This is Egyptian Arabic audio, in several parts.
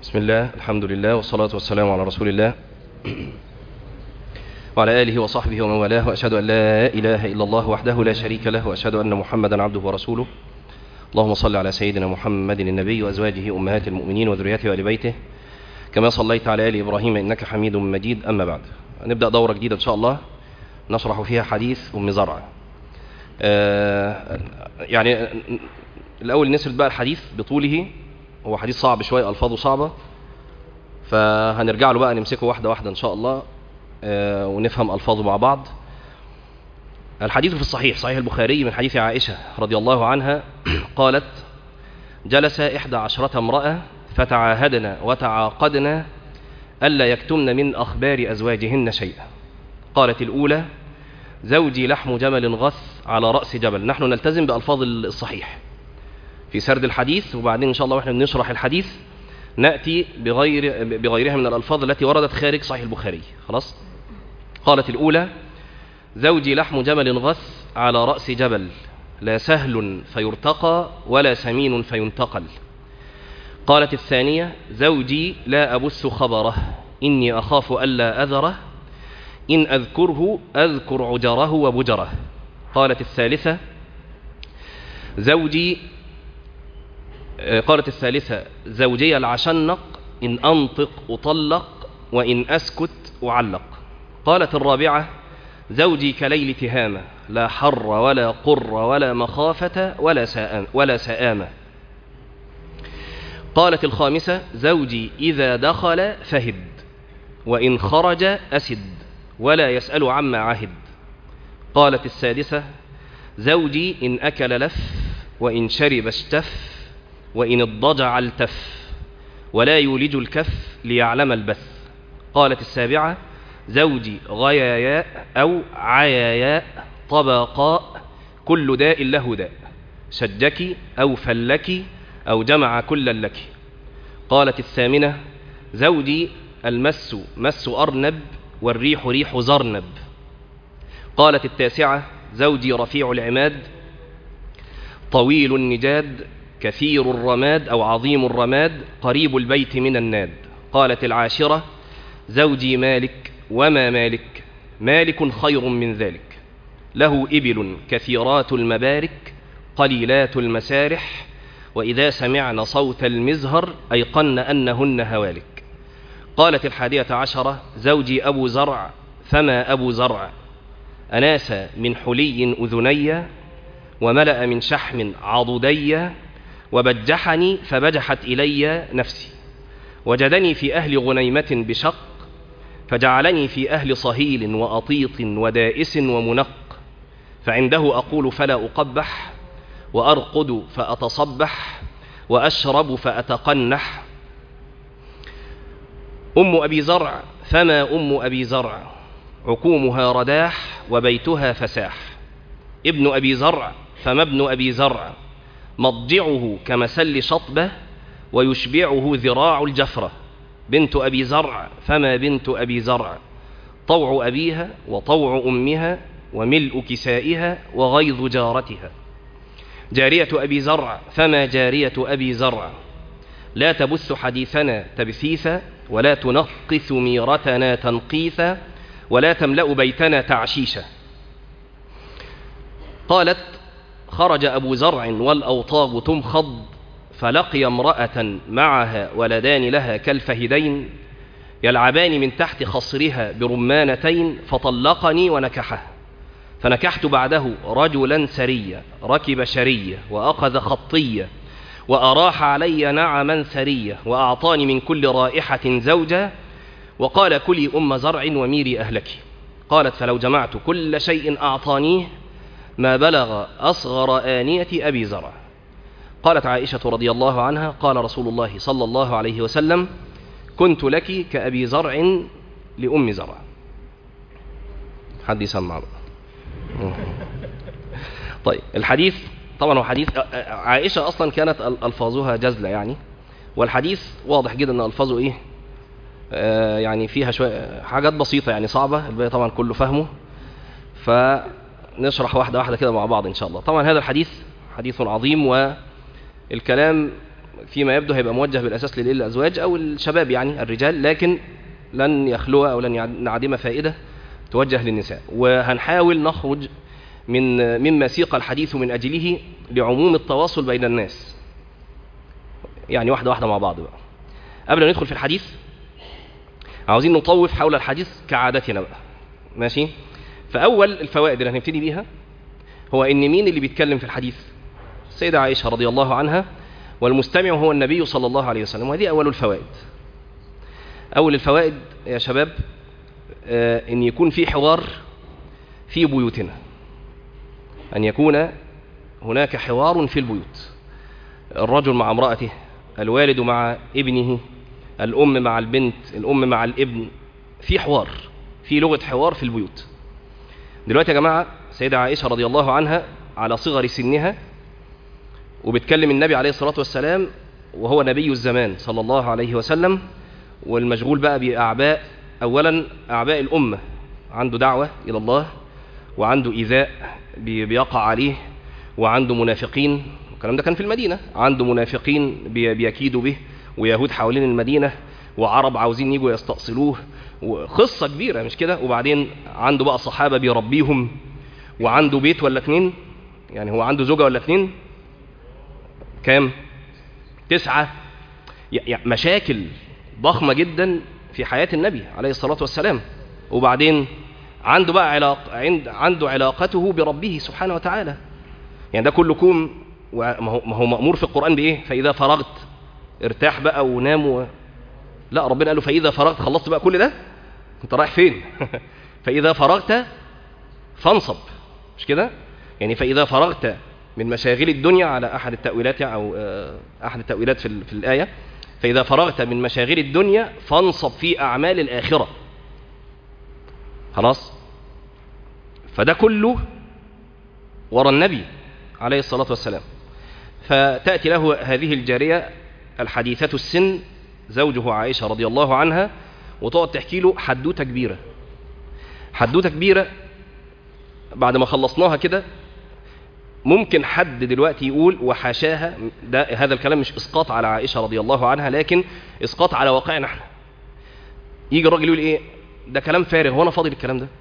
بسم الله الحمد لله والصلاة والسلام على رسول الله وعلى آله وصحبه ومن والاه وأشهد أن لا إله إلا الله وحده لا شريك له وأشهد أن محمدا عبده ورسوله اللهم صل على سيدنا محمد النبي وأزواجه أمهات المؤمنين وذريته وآل بيته كما صليت على آل إبراهيم إنك حميد مجيد أما بعد نبدأ دورة جديدة إن شاء الله نشرح فيها حديث أم زرع آه يعني الأول نسرد بقى الحديث بطوله هو حديث صعب شوية ألفاظه صعبة فهنرجع له بقى نمسكه واحدة واحدة إن شاء الله آه ونفهم ألفاظه مع بعض الحديث في الصحيح صحيح البخاري من حديث عائشة رضي الله عنها قالت جلس إحدى عشرة امرأة فتعاهدنا وتعاقدنا ألا يكتمن من أخبار أزواجهن شيئا قالت الأولى زوجي لحم جمل غث على رأس جبل نحن نلتزم بألفاظ الصحيح في سرد الحديث وبعدين إن شاء الله وإحنا بنشرح الحديث نأتي بغير بغيرها من الألفاظ التي وردت خارج صحيح البخاري خلاص قالت الأولى زوجي لحم جمل غث على رأس جبل لا سهل فيرتقى ولا سمين فينتقل قالت الثانية زوجي لا أبث خبره إني أخاف ألا أذره إن أذكره أذكر عجره وبجره قالت الثالثة زوجي قالت الثالثة زوجي العشنق إن أنطق أطلق وإن أسكت أعلق قالت الرابعة زوجي كليل تهامة لا حر ولا قر ولا مخافة ولا سآمة, ولا سآمة قالت الخامسة زوجي إذا دخل فهد وإن خرج أسد ولا يسأل عما عهد قالت السادسة زوجي إن أكل لف وإن شرب اشتف وإن اضطجع التف ولا يولج الكف ليعلم البث قالت السابعة زوجي غياياء أو عياياء طبقاء كل داء له داء شجك أو فلك أو جمع كلا لك قالت الثامنة زوجي المس مس أرنب والريح ريح زرنب قالت التاسعة زوجي رفيع العماد طويل النجاد كثير الرماد أو عظيم الرماد قريب البيت من الناد قالت العاشرة زوجي مالك وما مالك مالك خير من ذلك له إبل كثيرات المبارك قليلات المسارح وإذا سمعن صوت المزهر أيقن أنهن هوالك قالت الحادية عشرة زوجي أبو زرع فما أبو زرع أناس من حلي أذني وملأ من شحم عضدي وبجحني فبجحت إلي نفسي وجدني في أهل غنيمة بشق فجعلني في أهل صهيل وأطيط ودائس ومنق فعنده أقول فلا أقبح وأرقد فأتصبح وأشرب فأتقنح أم أبي زرع فما أم أبي زرع عكومها رداح وبيتها فساح ابن أبي زرع فما ابن أبي زرع مضجعه كمسل شطبة ويشبعه ذراع الجفرة بنت أبي زرع فما بنت أبي زرع طوع أبيها وطوع أمها وملء كسائها وغيظ جارتها جارية أبي زرع فما جارية أبي زرع لا تبث حديثنا تبثيثا ولا تنقث ميرتنا تنقيثا ولا تملأ بيتنا تعشيشا قالت خرج أبو زرع والأوطاب تمخض فلقي امرأة معها ولدان لها كالفهدين يلعبان من تحت خصرها برمانتين فطلقني ونكحه فنكحت بعده رجلا سريا ركب شرية وأخذ خطية وأراح علي نعما ثرية وأعطاني من كل رائحة زوجا وقال كلي أم زرع وميري أهلك قالت فلو جمعت كل شيء أعطانيه ما بلغ أصغر آنية أبي زرع قالت عائشة رضي الله عنها قال رسول الله صلى الله عليه وسلم كنت لك كأبي زرع لأم زرع حد يسمع بقى طيب الحديث طبعا هو حديث عائشة أصلا كانت ألفاظها جزلة يعني والحديث واضح جدا أن ألفاظه إيه آه يعني فيها شوية حاجات بسيطة يعني صعبة الباقي طبعا كله فهمه فنشرح واحدة واحدة كده مع بعض إن شاء الله طبعا هذا الحديث حديث عظيم والكلام فيما يبدو هيبقى موجه بالاساس للازواج او الشباب يعني الرجال لكن لن يخلو او لن ينعدم فائده توجه للنساء وهنحاول نخرج من مما سيق الحديث من اجله لعموم التواصل بين الناس يعني واحده واحده مع بعض بقى قبل ما ندخل في الحديث عاوزين نطوف حول الحديث كعادتنا بقى ماشي فاول الفوائد اللي هنبتدي بيها هو ان مين اللي بيتكلم في الحديث السيده عائشه رضي الله عنها والمستمع هو النبي صلى الله عليه وسلم وهذه اول الفوائد اول الفوائد يا شباب آه ان يكون في حوار في بيوتنا ان يكون هناك حوار في البيوت الرجل مع امراته الوالد مع ابنه الام مع البنت الام مع الابن في حوار في لغه حوار في البيوت دلوقتي يا جماعه سيدة عائشة رضي الله عنها على صغر سنها وبتكلم النبي عليه الصلاة والسلام وهو نبي الزمان صلى الله عليه وسلم والمشغول بقى بأعباء أولا أعباء الأمة عنده دعوة إلى الله وعنده إيذاء بيقع عليه وعنده منافقين الكلام ده كان في المدينة عنده منافقين بيكيدوا به ويهود حوالين المدينة وعرب عاوزين يجوا يستأصلوه وقصة كبيرة مش كده وبعدين عنده بقى صحابة بيربيهم وعنده بيت ولا اتنين يعني هو عنده زوجة ولا اتنين كام تسعة يعني مشاكل ضخمة جدا في حياة النبي عليه الصلاة والسلام وبعدين عنده بقى علاق عند عنده علاقته بربه سبحانه وتعالى يعني ده كله كوم ما هو مأمور في القرآن بإيه فإذا فرغت ارتاح بقى ونام و... لا ربنا قال له فإذا فرغت خلصت بقى كل ده انت رايح فين فإذا فرغت فانصب مش كده يعني فإذا فرغت من مشاغل الدنيا على أحد التأويلات أو أحد التأويلات في, في الآية فإذا فرغت من مشاغل الدنيا فانصب في أعمال الآخرة خلاص فده كله ورا النبي عليه الصلاة والسلام فتأتي له هذه الجارية الحديثة السن زوجه عائشة رضي الله عنها وتقعد تحكي له حدوتة كبيرة حدوتة كبيرة بعد ما خلصناها كده ممكن حد دلوقتي يقول وحاشاها ده هذا الكلام مش اسقاط على عائشه رضي الله عنها لكن اسقاط على واقعنا احنا يجي الراجل يقول ايه ده كلام فارغ هو انا فاضي بالكلام ده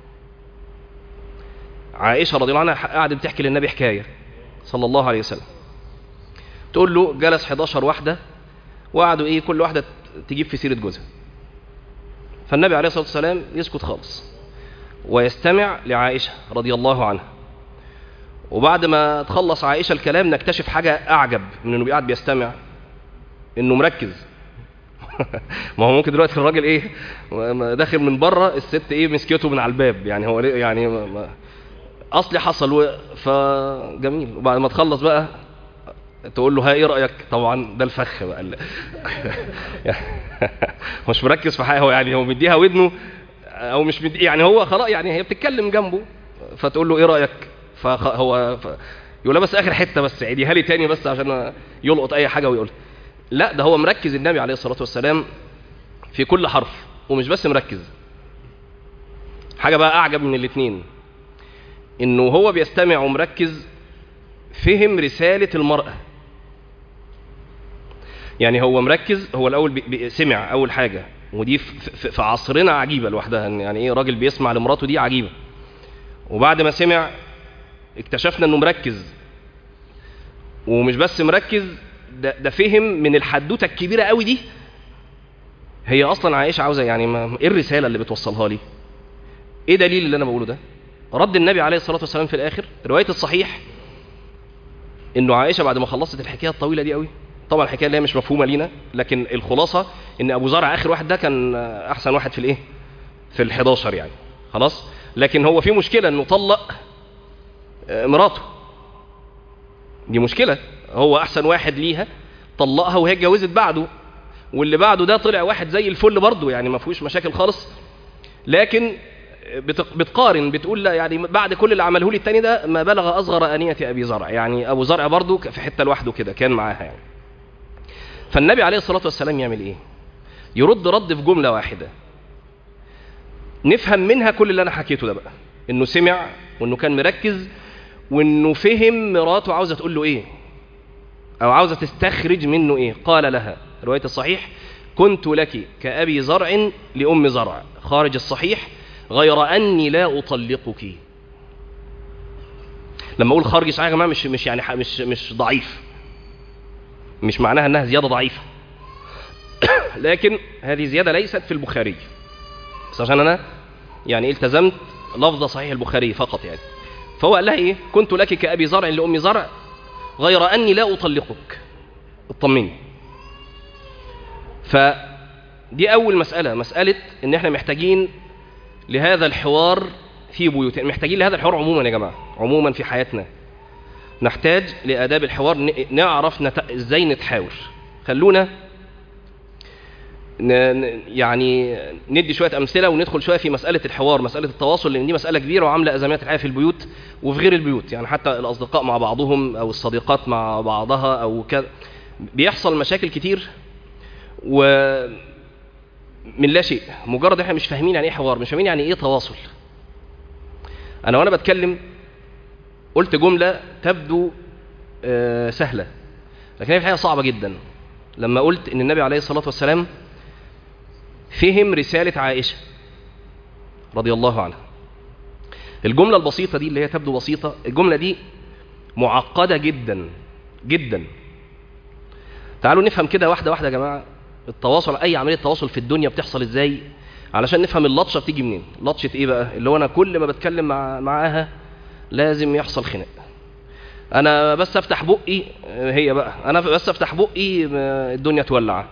عائشه رضي الله عنها قعدت بتحكي للنبي حكايه صلى الله عليه وسلم تقول له جلس 11 واحده وقعدوا ايه كل واحده تجيب في سيره جوزها فالنبي عليه الصلاه والسلام يسكت خالص ويستمع لعائشه رضي الله عنها وبعد ما تخلص عائشة الكلام نكتشف حاجة أعجب من إنه قاعد بيستمع إنه مركز ما هو ممكن دلوقتي الراجل إيه داخل من بره الست إيه مسكته من على الباب يعني هو يعني ما أصلي حصل فجميل وبعد ما تخلص بقى تقول له ها ايه رايك طبعا ده الفخ بقى مش مركز في حاجه هو يعني هو مديها ودنه او مش مدي يعني هو خلاص يعني هي بتتكلم جنبه فتقول له ايه رايك فهو ف... يقول بس اخر حته بس عيديها لي تاني بس عشان يلقط اي حاجه ويقولها لا ده هو مركز النبي عليه الصلاه والسلام في كل حرف ومش بس مركز حاجه بقى اعجب من الاثنين انه هو بيستمع ومركز فهم رساله المراه يعني هو مركز هو الاول بي... بي... سمع اول حاجه ودي في, في عصرنا عجيبه لوحدها يعني ايه راجل بيسمع لمراته دي عجيبه وبعد ما سمع اكتشفنا انه مركز ومش بس مركز ده, ده فهم من الحدوته الكبيره قوي دي هي اصلا عائشه عاوزه يعني ما ايه الرساله اللي بتوصلها لي ايه دليل اللي انا بقوله ده رد النبي عليه الصلاه والسلام في الاخر روايه الصحيح انه عائشه بعد ما خلصت الحكايه الطويله دي قوي طبعا الحكايه اللي هي مش مفهومه لينا لكن الخلاصه ان ابو زرع اخر واحد ده كان احسن واحد في الايه في ال11 يعني خلاص لكن هو في مشكله انه طلق مراته دي مشكلة هو أحسن واحد ليها طلقها وهي اتجوزت بعده واللي بعده ده طلع واحد زي الفل برضه يعني ما فيهوش مشاكل خالص لكن بتقارن بتقول لا يعني بعد كل اللي عمله لي التاني ده ما بلغ أصغر أنية أبي زرع يعني أبو زرع برضه في حتة لوحده كده كان معاها يعني فالنبي عليه الصلاة والسلام يعمل إيه؟ يرد رد في جملة واحدة نفهم منها كل اللي أنا حكيته ده بقى إنه سمع وإنه كان مركز وانه فهم مراته عاوزه تقول له ايه أو عاوزة تستخرج منه إيه قال لها رواية الصحيح كنت لك كأبي زرع لأم زرع خارج الصحيح غير أني لا أطلقك لما أقول خارج الصحيح يا جماعة مش مش يعني مش مش ضعيف مش معناها أنها زيادة ضعيفة لكن هذه زيادة ليست في البخاري بس عشان أنا يعني التزمت لفظ صحيح البخاري فقط يعني فهو قال لها إيه كنت لك كأبي زرع لأم زرع غير أني لا أطلقك اطمني فدي أول مسألة مسألة إن إحنا محتاجين لهذا الحوار في بيوتنا محتاجين لهذا الحوار عموما يا جماعة عموما في حياتنا نحتاج لآداب الحوار ن- نعرف نت... إزاي نتحاور خلونا ن... ن- يعني ندي شوية أمثلة وندخل شوية في مسألة الحوار مسألة التواصل لأن دي مسألة كبيرة وعاملة أزمات الحياة في البيوت وفي غير البيوت يعني حتى الأصدقاء مع بعضهم أو الصديقات مع بعضها أو كذا بيحصل مشاكل كتير و من لا شيء مجرد احنا مش فاهمين يعني ايه حوار مش فاهمين يعني ايه تواصل انا وانا بتكلم قلت جمله تبدو آه، سهله لكن هي في الحقيقه صعبه جدا لما قلت ان النبي عليه الصلاه والسلام فهم رساله عائشه رضي الله عنها الجمله البسيطه دي اللي هي تبدو بسيطه الجمله دي معقده جدا جدا تعالوا نفهم كده واحده واحده يا جماعه التواصل اي عمليه تواصل في الدنيا بتحصل ازاي علشان نفهم اللطشه بتيجي منين لطشه ايه بقى اللي هو انا كل ما بتكلم مع معاها لازم يحصل خناق انا بس افتح بقي هي بقى انا بس افتح بقي الدنيا تولع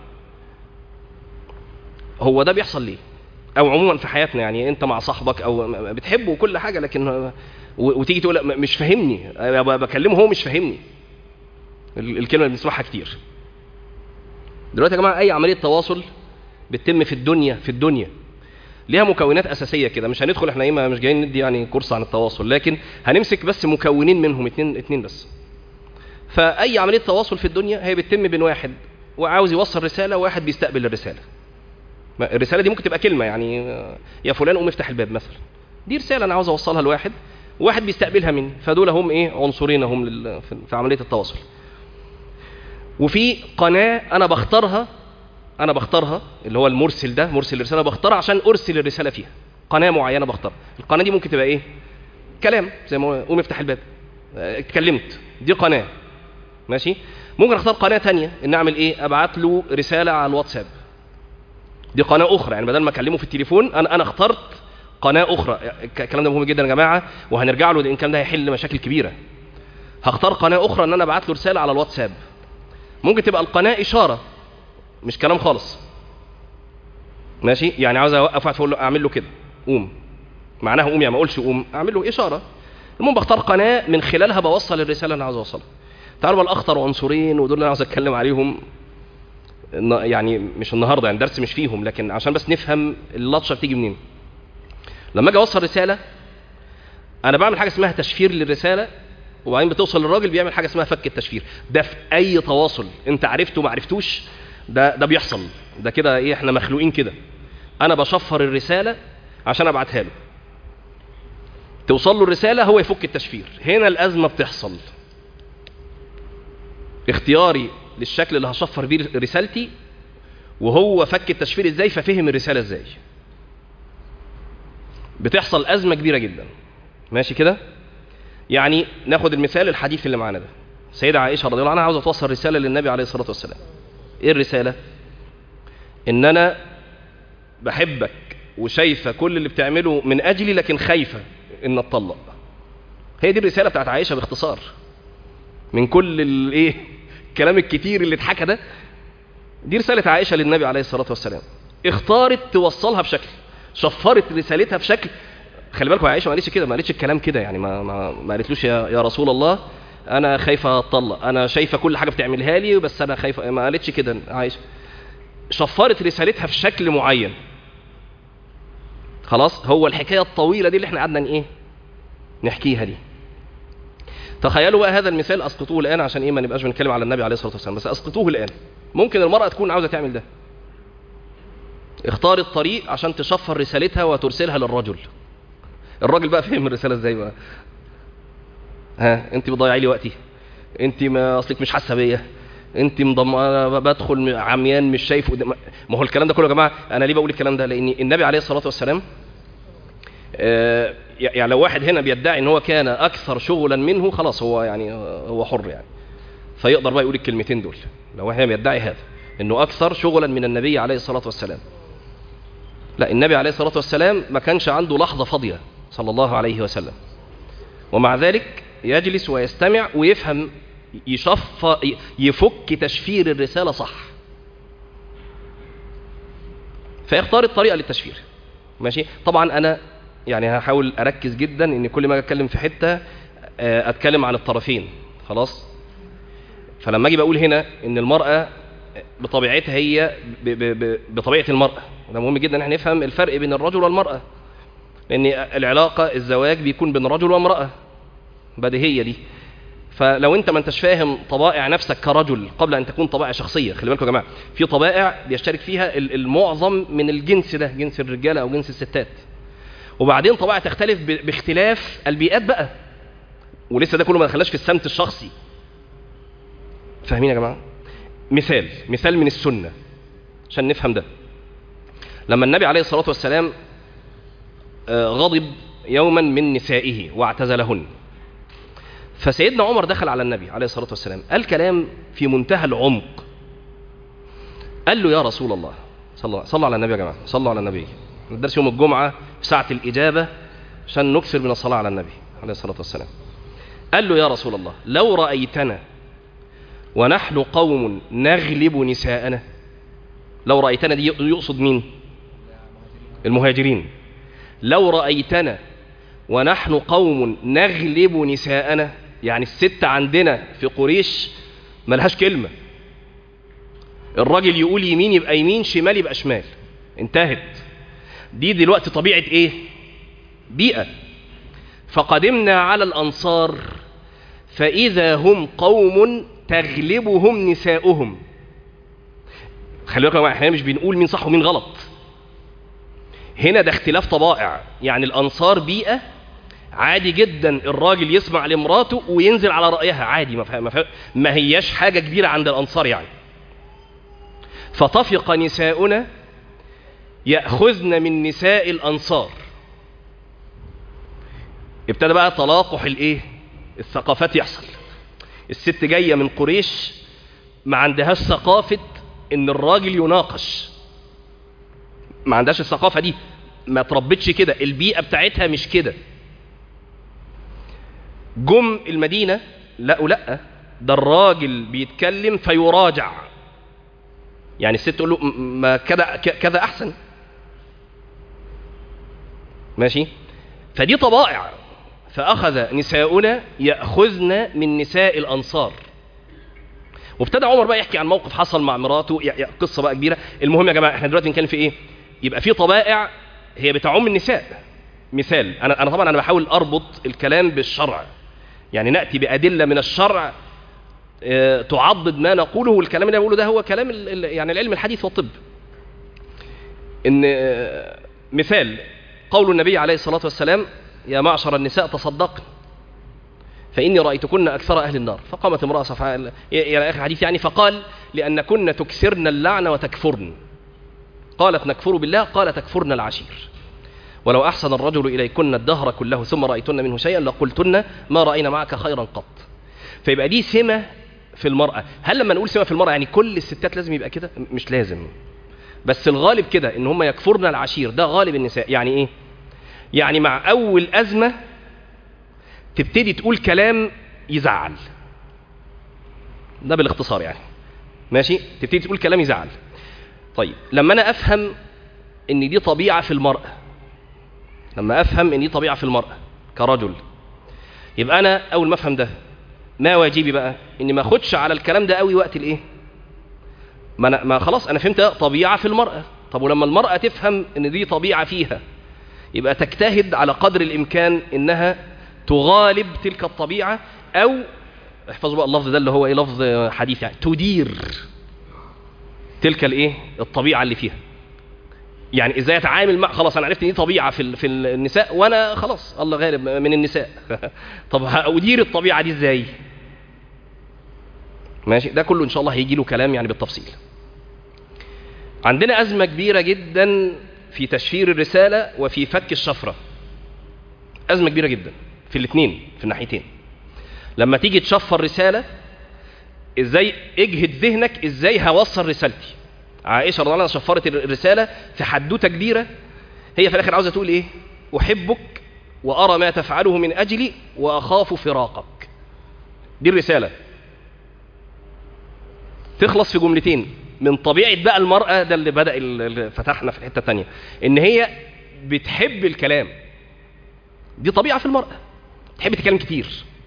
هو ده بيحصل ليه او عموما في حياتنا يعني انت مع صاحبك او بتحبه وكل حاجه لكن و- وتيجي تقول لا، مش فاهمني أنا بكلمه هو مش فاهمني ال- الكلمه اللي بنسمعها كتير دلوقتي يا جماعه اي عمليه تواصل بتتم في الدنيا في الدنيا ليها مكونات اساسيه كده مش هندخل احنا ايه ما- مش جايين ندي يعني كورس عن التواصل لكن هنمسك بس مكونين منهم اتنين اتنين بس فاي عمليه تواصل في الدنيا هي بتتم بين واحد وعاوز يوصل رساله وواحد بيستقبل الرساله ما- الرساله دي ممكن تبقى كلمه يعني آه، يا فلان قوم افتح الباب مثلا دي رساله انا عاوز اوصلها لواحد وواحد بيستقبلها مني فدول هم ايه عنصرين هم لل- في- في عمليه التواصل وفي قناه انا بختارها انا بختارها اللي هو المرسل ده مرسل الرساله بختارها عشان ارسل الرساله فيها قناه معينه بختارها القناه دي ممكن تبقى ايه كلام زي ما هو، قوم افتح الباب آه، اتكلمت دي قناه ماشي ممكن اختار قناه تانية ان اعمل ايه ابعت له رساله على الواتساب دي قناه اخرى يعني بدل ما اكلمه في التليفون انا انا اخترت قناه اخرى الك- الكلام ده مهم جدا يا جماعه وهنرجع له لان الكلام ده هيحل مشاكل كبيره هختار قناه اخرى ان انا ابعت له رساله على الواتساب ممكن تبقى القناه اشاره مش كلام خالص ماشي يعني عاوز اوقف واحد فاقول له اعمل له كده قوم معناها قوم يعني ما اقولش قوم اعمل له اشاره المهم بختار قناه من خلالها بوصل الرساله اللي انا عاوز اوصلها تعالوا بقى الاخطر عنصرين ودول اللي انا عاوز اتكلم عليهم الن- يعني مش النهارده يعني درس مش فيهم لكن عشان بس نفهم اللطشه بتيجي منين لما اجي اوصل رساله انا بعمل حاجه اسمها تشفير للرساله وبعدين بتوصل للراجل بيعمل حاجه اسمها فك التشفير ده في اي تواصل انت عرفته ما عرفتوش ده ده بيحصل ده كده ايه احنا مخلوقين كده انا بشفر الرساله عشان ابعتها له توصل له الرساله هو يفك التشفير هنا الازمه بتحصل اختياري للشكل اللي هشفر بيه رسالتي وهو فك التشفير ازاي ففهم الرساله ازاي بتحصل ازمه كبيره جدا ماشي كده يعني ناخد المثال الحديث اللي معانا ده سيدة عائشة رضي الله عنها عاوزة توصل رسالة للنبي عليه الصلاة والسلام ايه الرسالة ان انا بحبك وشايفة كل اللي بتعمله من اجلي لكن خايفة ان اتطلق هي دي الرسالة بتاعت عائشة باختصار من كل الايه الكلام الكتير اللي اتحكى ده دي رسالة عائشة للنبي عليه الصلاة والسلام اختارت توصلها بشكل شفرت رسالتها بشكل خلي بالكم يا عائشة ما قالتش كده ما قالتش الكلام كده يعني ما ما, ما قالتلوش يا, يا رسول الله انا خايفة اتطلق انا شايفة كل حاجة بتعملها لي بس انا خايفة ما قالتش كده عائشة شفرت رسالتها في شكل معين خلاص هو الحكاية الطويلة دي اللي احنا قعدنا ايه نحكيها دي تخيلوا بقى هذا المثال اسقطوه الان عشان ايه ما نبقاش بنتكلم على النبي عليه الصلاه والسلام بس اسقطوه الان ممكن المراه تكون عاوزه تعمل ده اختارت طريق عشان تشفر رسالتها وترسلها للرجل الراجل بقى فهم الرساله ازاي بقى ها انت بتضيعي لي وقتي انت ما اصلك مش حاسه بيا انت مضم انا بدخل عميان مش شايف قدام ما هو الكلام ده كله يا جماعه انا ليه بقول الكلام ده لان النبي عليه الصلاه والسلام آه، يعني لو واحد هنا بيدعي ان هو كان اكثر شغلا منه خلاص هو يعني هو حر يعني فيقدر بقى يقول الكلمتين دول لو واحد بيدعي هذا انه اكثر شغلا من النبي عليه الصلاه والسلام لا النبي عليه الصلاه والسلام ما كانش عنده لحظه فاضيه صلى الله عليه وسلم ومع ذلك يجلس ويستمع ويفهم يشف يفك تشفير الرساله صح فيختار الطريقه للتشفير ماشي طبعا انا يعني هحاول اركز جدا ان كل ما أجي اتكلم في حته آه، اتكلم عن الطرفين خلاص فلما اجي بقول هنا ان المراه بطبيعتها هي ب- ب- ب- بطبيعه المراه ده مهم جدا ان احنا نفهم الفرق بين الرجل والمراه لان العلاقه الزواج بيكون بين رجل وامراه بديهيه دي فلو انت ما انتش فاهم طبائع نفسك كرجل قبل ان تكون طبائع شخصيه خلي بالكم يا جماعه في طبائع بيشترك فيها ال- المعظم من الجنس ده جنس الرجاله او جنس الستات وبعدين طبائع تختلف ب- باختلاف البيئات بقى ولسه ده كله ما دخلناش في السمت الشخصي فاهمين يا جماعه مثال مثال من السنه عشان نفهم ده لما النبي عليه الصلاه والسلام آه، غضب يوما من نسائه واعتزلهن فسيدنا عمر دخل على النبي عليه الصلاه والسلام قال كلام في منتهى العمق قال له يا رسول الله صلى صلوا على النبي يا جماعه صلوا على النبي الدرس يوم الجمعه في ساعه الاجابه عشان نكثر من الصلاه على النبي عليه الصلاه والسلام قال له يا رسول الله لو رايتنا ونحن قوم نغلب نساءنا لو رايتنا دي يقصد مين المهاجرين لو رايتنا ونحن قوم نغلب نساءنا يعني الست عندنا في قريش ملهاش كلمه الراجل يقول يمين يبقى يمين شمال يبقى شمال انتهت دي دلوقتي طبيعه ايه بيئه فقدمنا على الانصار فاذا هم قوم تغلبهم نساؤهم خلي بالكم يا جماعه احنا مش بنقول مين صح ومين غلط هنا ده اختلاف طبائع يعني الانصار بيئه عادي جدا الراجل يسمع لمراته وينزل على رايها عادي ما, فه- ما, فه- ما هياش حاجه كبيره عند الانصار يعني فطفق نساؤنا ياخذن من نساء الانصار ابتدى بقى تلاقح الايه الثقافات يحصل الست جايه من قريش ما عندهاش ثقافه ان الراجل يناقش ما عندهاش الثقافه دي ما تربتش كده البيئه بتاعتها مش كده جم المدينه لقوا لا ده الراجل بيتكلم فيراجع يعني الست تقول له م- ما كذا ك- كذا احسن ماشي فدي طبائع فاخذ نساؤنا ياخذن من نساء الانصار وابتدى عمر بقى يحكي عن موقف حصل مع مراته يع- يع- قصه بقى كبيره المهم يا جماعه احنا دلوقتي بنتكلم في ايه يبقى في طبائع هي بتعم النساء مثال انا انا طبعا انا بحاول اربط الكلام بالشرع يعني ناتي بادله من الشرع آه، تعضد ما نقوله والكلام اللي أنا بقوله ده هو كلام ال- ال- يعني العلم الحديث والطب ان آه، مثال قول النبي عليه الصلاه والسلام يا معشر النساء تصدقن فإني رأيتكن أكثر أهل النار فقامت امرأة صفحاء إلى آخر الحديث يعني فقال لأنكن تكثرن اللعن وتكفرن قالت نكفر بالله قال تكفرن العشير ولو أحسن الرجل إليكن الدهر كله ثم رأيتن منه شيئا لقلتن ما رأينا معك خيرا قط فيبقى دي سمة في المرأة هل لما نقول سمة في المرأة يعني كل الستات لازم يبقى كده مش لازم بس الغالب كده ان هم يكفرن العشير ده غالب النساء يعني ايه يعني مع اول ازمه تبتدي تقول كلام يزعل ده بالاختصار يعني ماشي تبتدي تقول كلام يزعل طيب لما انا افهم ان دي طبيعه في المراه لما افهم ان دي طبيعه في المراه كرجل يبقى انا اول ما افهم ده ما واجبي بقى اني ما اخدش على الكلام ده قوي وقت الايه ما, أنا ما خلاص انا فهمت طبيعه في المراه طب ولما المراه تفهم ان دي طبيعه فيها يبقى تجتهد على قدر الامكان انها تغالب تلك الطبيعه او احفظوا بقى اللفظ ده اللي هو ايه لفظ حديث يعني تدير تلك الايه الطبيعه اللي فيها يعني ازاي اتعامل مع خلاص انا عرفت ان دي طبيعه في ال- في النساء وانا خلاص الله غالب من النساء طب هادير الطبيعه دي ازاي ماشي ده كله ان شاء الله هيجي له كلام يعني بالتفصيل عندنا ازمه كبيره جدا في تشفير الرساله وفي فك الشفره ازمه كبيره جدا في الاثنين في الناحيتين لما تيجي تشفر رساله ازاي اجهد ذهنك ازاي هوصل رسالتي عائشه رضي الله عنها شفرت الرساله في حدوته كبيره هي في الاخر عاوزه تقول ايه احبك وارى ما تفعله من اجلي واخاف فراقك دي الرساله تخلص في جملتين من طبيعه بقى المراه ده اللي بدا اللي فتحنا في الحته الثانيه ان هي بتحب الكلام دي طبيعه في المراه تحب تتكلم كتير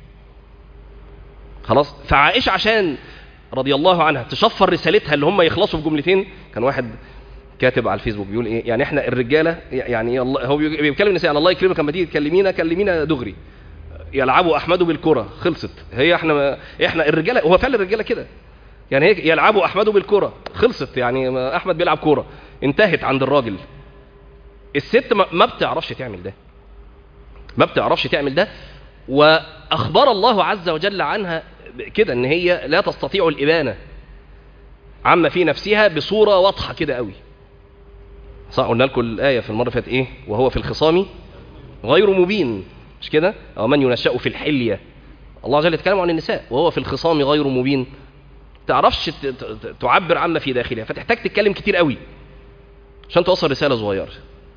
خلاص فعائشه عشان رضي الله عنها تشفر رسالتها اللي هم يخلصوا في جملتين كان واحد كاتب على الفيسبوك بيقول ايه يعني احنا الرجاله يعني الله هو بيتكلم النساء يعني الله يكرمك لما تيجي تكلمينا كلمينا دغري يلعبوا احمد بالكره خلصت هي احنا احنا الرجاله هو فعلا الرجاله كده يعني هيك يلعبوا احمد بالكره خلصت يعني احمد بيلعب كوره انتهت عند الراجل الست ما بتعرفش تعمل ده ما بتعرفش تعمل ده واخبر الله عز وجل عنها كده ان هي لا تستطيع الابانه عما في نفسها بصوره واضحه كده قوي صح قلنا لكم الايه في المره فاتت ايه وهو في الخصام غير مبين مش كده او من ينشا في الحليه الله عز وجل يتكلم عن النساء وهو في الخصام غير مبين تعرفش تعبر عما في داخلها فتحتاج تتكلم كتير قوي عشان توصل رساله صغيره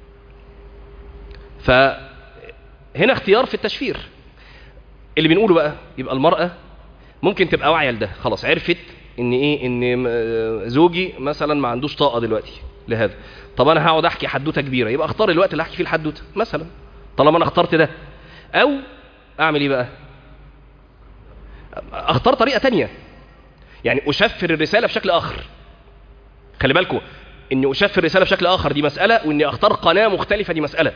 فهنا اختيار في التشفير اللي بنقوله بقى يبقى المراه ممكن تبقى واعيه لده خلاص عرفت ان ايه ان زوجي مثلا ما عندوش طاقه دلوقتي لهذا طب انا هقعد احكي حدوته كبيره يبقى اختار الوقت اللي احكي فيه الحدوته مثلا طالما انا اخترت ده او اعمل ايه بقى اختار طريقه تانية يعني اشفر الرساله بشكل اخر خلي بالكم اني اشفر الرساله بشكل اخر دي مساله واني اختار قناه مختلفه دي مساله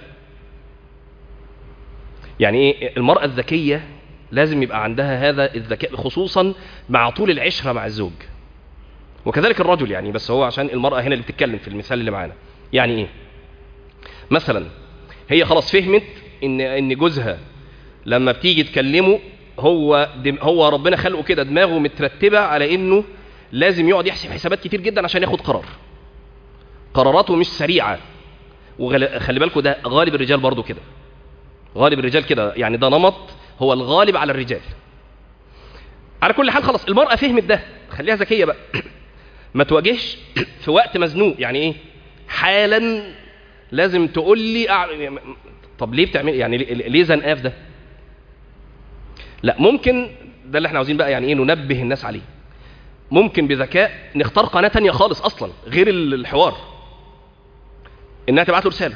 يعني ايه المراه الذكيه لازم يبقى عندها هذا الذكاء خصوصا مع طول العشره مع الزوج وكذلك الرجل يعني بس هو عشان المراه هنا اللي بتتكلم في المثال اللي معانا يعني ايه مثلا هي خلاص فهمت ان ان جوزها لما بتيجي تكلمه هو هو ربنا خلقه كده دماغه مترتبه على انه لازم يقعد يحسب حسابات كتير جدا عشان ياخد قرار قراراته مش سريعه وخلي بالكم ده غالب الرجال برضو كده غالب الرجال كده يعني ده نمط هو الغالب على الرجال على كل حال خلاص المرأة فهمت ده خليها ذكية بقى ما تواجهش في وقت مزنوق يعني ايه حالا لازم تقول لي أع... طب ليه بتعمل يعني ليه زنقاف ده لا ممكن ده اللي احنا عاوزين بقى يعني ايه ننبه الناس عليه ممكن بذكاء نختار قناة تانية خالص اصلا غير الحوار انها تبعت له رسالة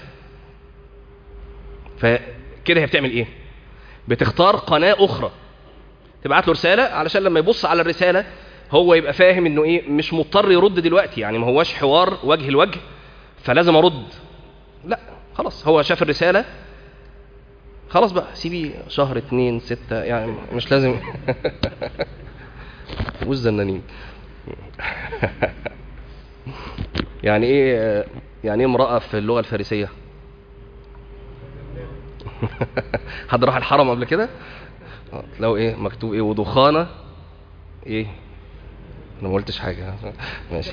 فكده هي بتعمل ايه بتختار قناة أخرى تبعت له رسالة علشان لما يبص على الرسالة هو يبقى فاهم انه ايه مش مضطر يرد دلوقتي يعني ما هواش حوار وجه لوجه فلازم ارد لا خلاص هو شاف الرسالة خلاص بقى سيبي شهر اتنين ستة يعني مش لازم والزنانين يعني ايه يعني ايه امرأة في اللغة الفارسية حد راح الحرم قبل كده لو ايه مكتوب ايه ودخانه ايه انا ما قلتش حاجه ماشي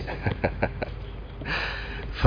ف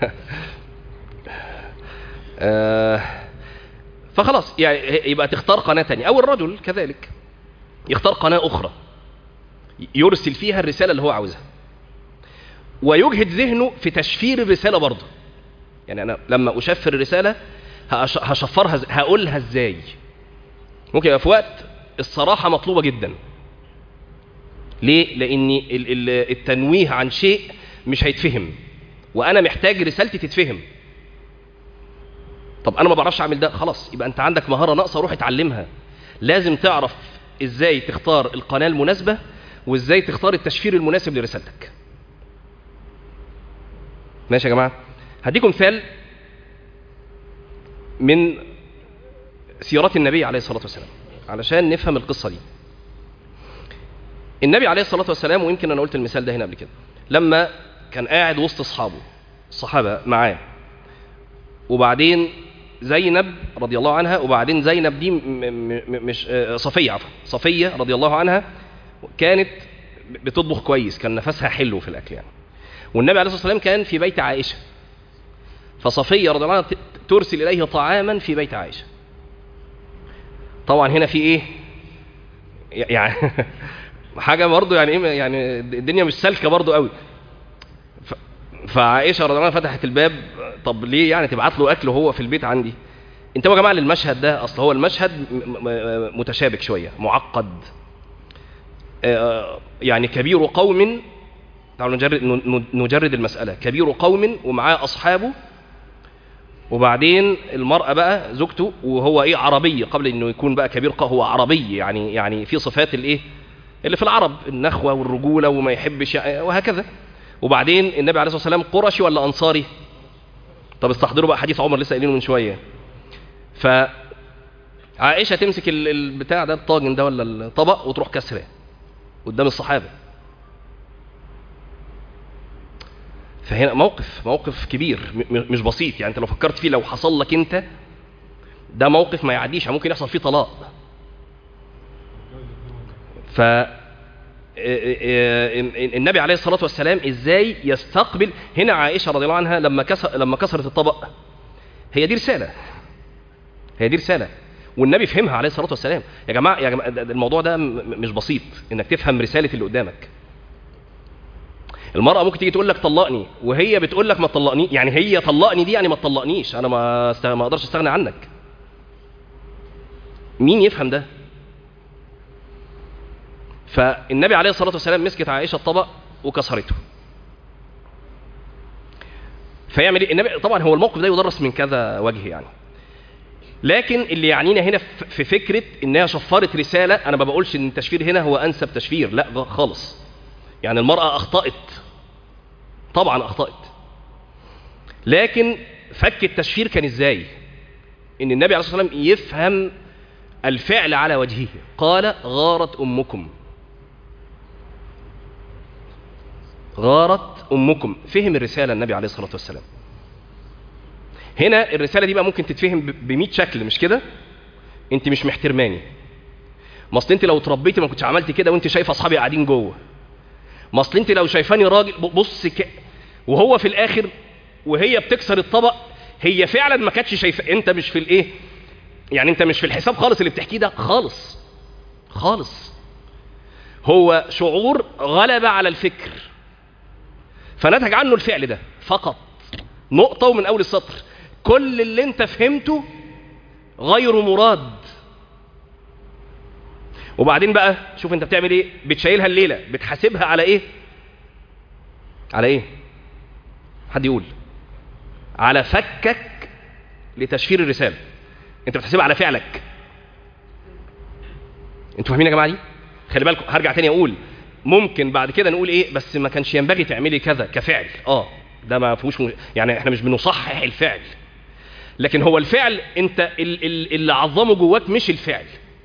آه فخلاص يعني يبقى تختار قناه ثانيه او الرجل كذلك يختار قناه اخرى يرسل فيها الرساله اللي هو عاوزها ويجهد ذهنه في تشفير الرساله برضه يعني انا لما اشفر الرساله هشفرها هقولها ازاي ممكن يبقى في وقت الصراحه مطلوبه جدا ليه لان التنويه عن شيء مش هيتفهم وانا محتاج رسالتي تتفهم طب انا ما بعرفش اعمل ده خلاص يبقى انت عندك مهاره ناقصه روح اتعلمها لازم تعرف ازاي تختار القناه المناسبه وازاي تختار التشفير المناسب لرسالتك ماشي يا جماعه هديكم مثال من سيرات النبي عليه الصلاة والسلام علشان نفهم القصة دي النبي عليه الصلاة والسلام ويمكن أنا قلت المثال ده هنا قبل كده لما كان قاعد وسط أصحابه الصحابة معاه وبعدين زينب رضي الله عنها وبعدين زينب دي م- م- مش صفية عفوا صفية رضي الله عنها كانت بتطبخ كويس كان نفسها حلو في الاكل يعني والنبي عليه الصلاه والسلام كان في بيت عائشه فصفيه رضي الله عنها ترسل اليه طعاما في بيت عائشه طبعا هنا في ايه يعني حاجه برضه يعني ايه يعني الدنيا مش سالكه برضه قوي ف... فعائشه رضي الله عنها فتحت الباب طب ليه يعني تبعت له اكل وهو في البيت عندي انتبهوا يا جماعه للمشهد ده اصل هو المشهد متشابك شويه معقد يعني كبير قوم تعالوا نجرد نجرد المساله كبير قوم ومعاه اصحابه وبعدين المرأة بقى زوجته وهو ايه عربي قبل انه يكون بقى كبير هو عربي يعني يعني في صفات الايه اللي في العرب النخوة والرجولة وما يحبش وهكذا وبعدين النبي عليه الصلاة والسلام قرشي ولا أنصاري طب استحضروا بقى حديث عمر لسه قايلينه من شوية ف عائشة تمسك البتاع ده الطاجن ده ولا الطبق وتروح كسره قدام الصحابة فهنا موقف موقف كبير مش بسيط يعني انت لو فكرت فيه لو حصل لك انت ده موقف ما يعديش ممكن يحصل فيه طلاق ف النبي عليه الصلاه والسلام ازاي يستقبل هنا عائشه رضي الله عنها لما كسر لما كسرت الطبق هي دي رساله هي دي رساله والنبي فهمها عليه الصلاه والسلام يا جماعه يا جماعه الموضوع ده مش بسيط انك تفهم رساله اللي قدامك المرأة ممكن تيجي تقول لك طلقني وهي بتقول لك ما تطلقني يعني هي طلقني دي يعني ما تطلقنيش انا ما است... ما اقدرش استغنى عنك مين يفهم ده فالنبي عليه الصلاة والسلام مسكت عائشة الطبق وكسرته فيعمل ايه النبي طبعا هو الموقف ده يدرس من كذا وجه يعني لكن اللي يعنينا هنا في فكرة انها شفرت رسالة انا ما بقولش ان التشفير هنا هو انسب تشفير لا خالص يعني المرأة أخطأت طبعا أخطأت لكن فك التشفير كان إزاي إن النبي عليه الصلاة والسلام يفهم الفعل على وجهه قال غارت أمكم غارت أمكم فهم الرسالة النبي عليه الصلاة والسلام هنا الرسالة دي بقى ممكن تتفهم بمئة شكل مش كده انت مش محترماني ما اصل انت لو اتربيتي ما كنتش عملت كده وانت شايفه اصحابي قاعدين جوه ما اصل انت لو شايفاني راجل بص ك... وهو في الاخر وهي بتكسر الطبق هي فعلا ما كانتش شايفه انت مش في الايه يعني انت مش في الحساب خالص اللي بتحكيه ده خالص خالص هو شعور غلب على الفكر فنتج عنه الفعل ده فقط نقطه ومن اول السطر كل اللي انت فهمته غير مراد وبعدين بقى شوف انت بتعمل ايه بتشيلها الليله بتحاسبها على ايه على ايه حد يقول على فكك لتشفير الرساله انت بتحاسبها على فعلك انتوا فاهمين يا جماعه دي خلي بالكم هرجع تاني اقول ممكن بعد كده نقول ايه بس ما كانش ينبغي تعملي كذا كفعل اه ده ما فيهوش م... يعني احنا مش بنصحح الفعل لكن هو الفعل انت اللي عظمه جواك مش الفعل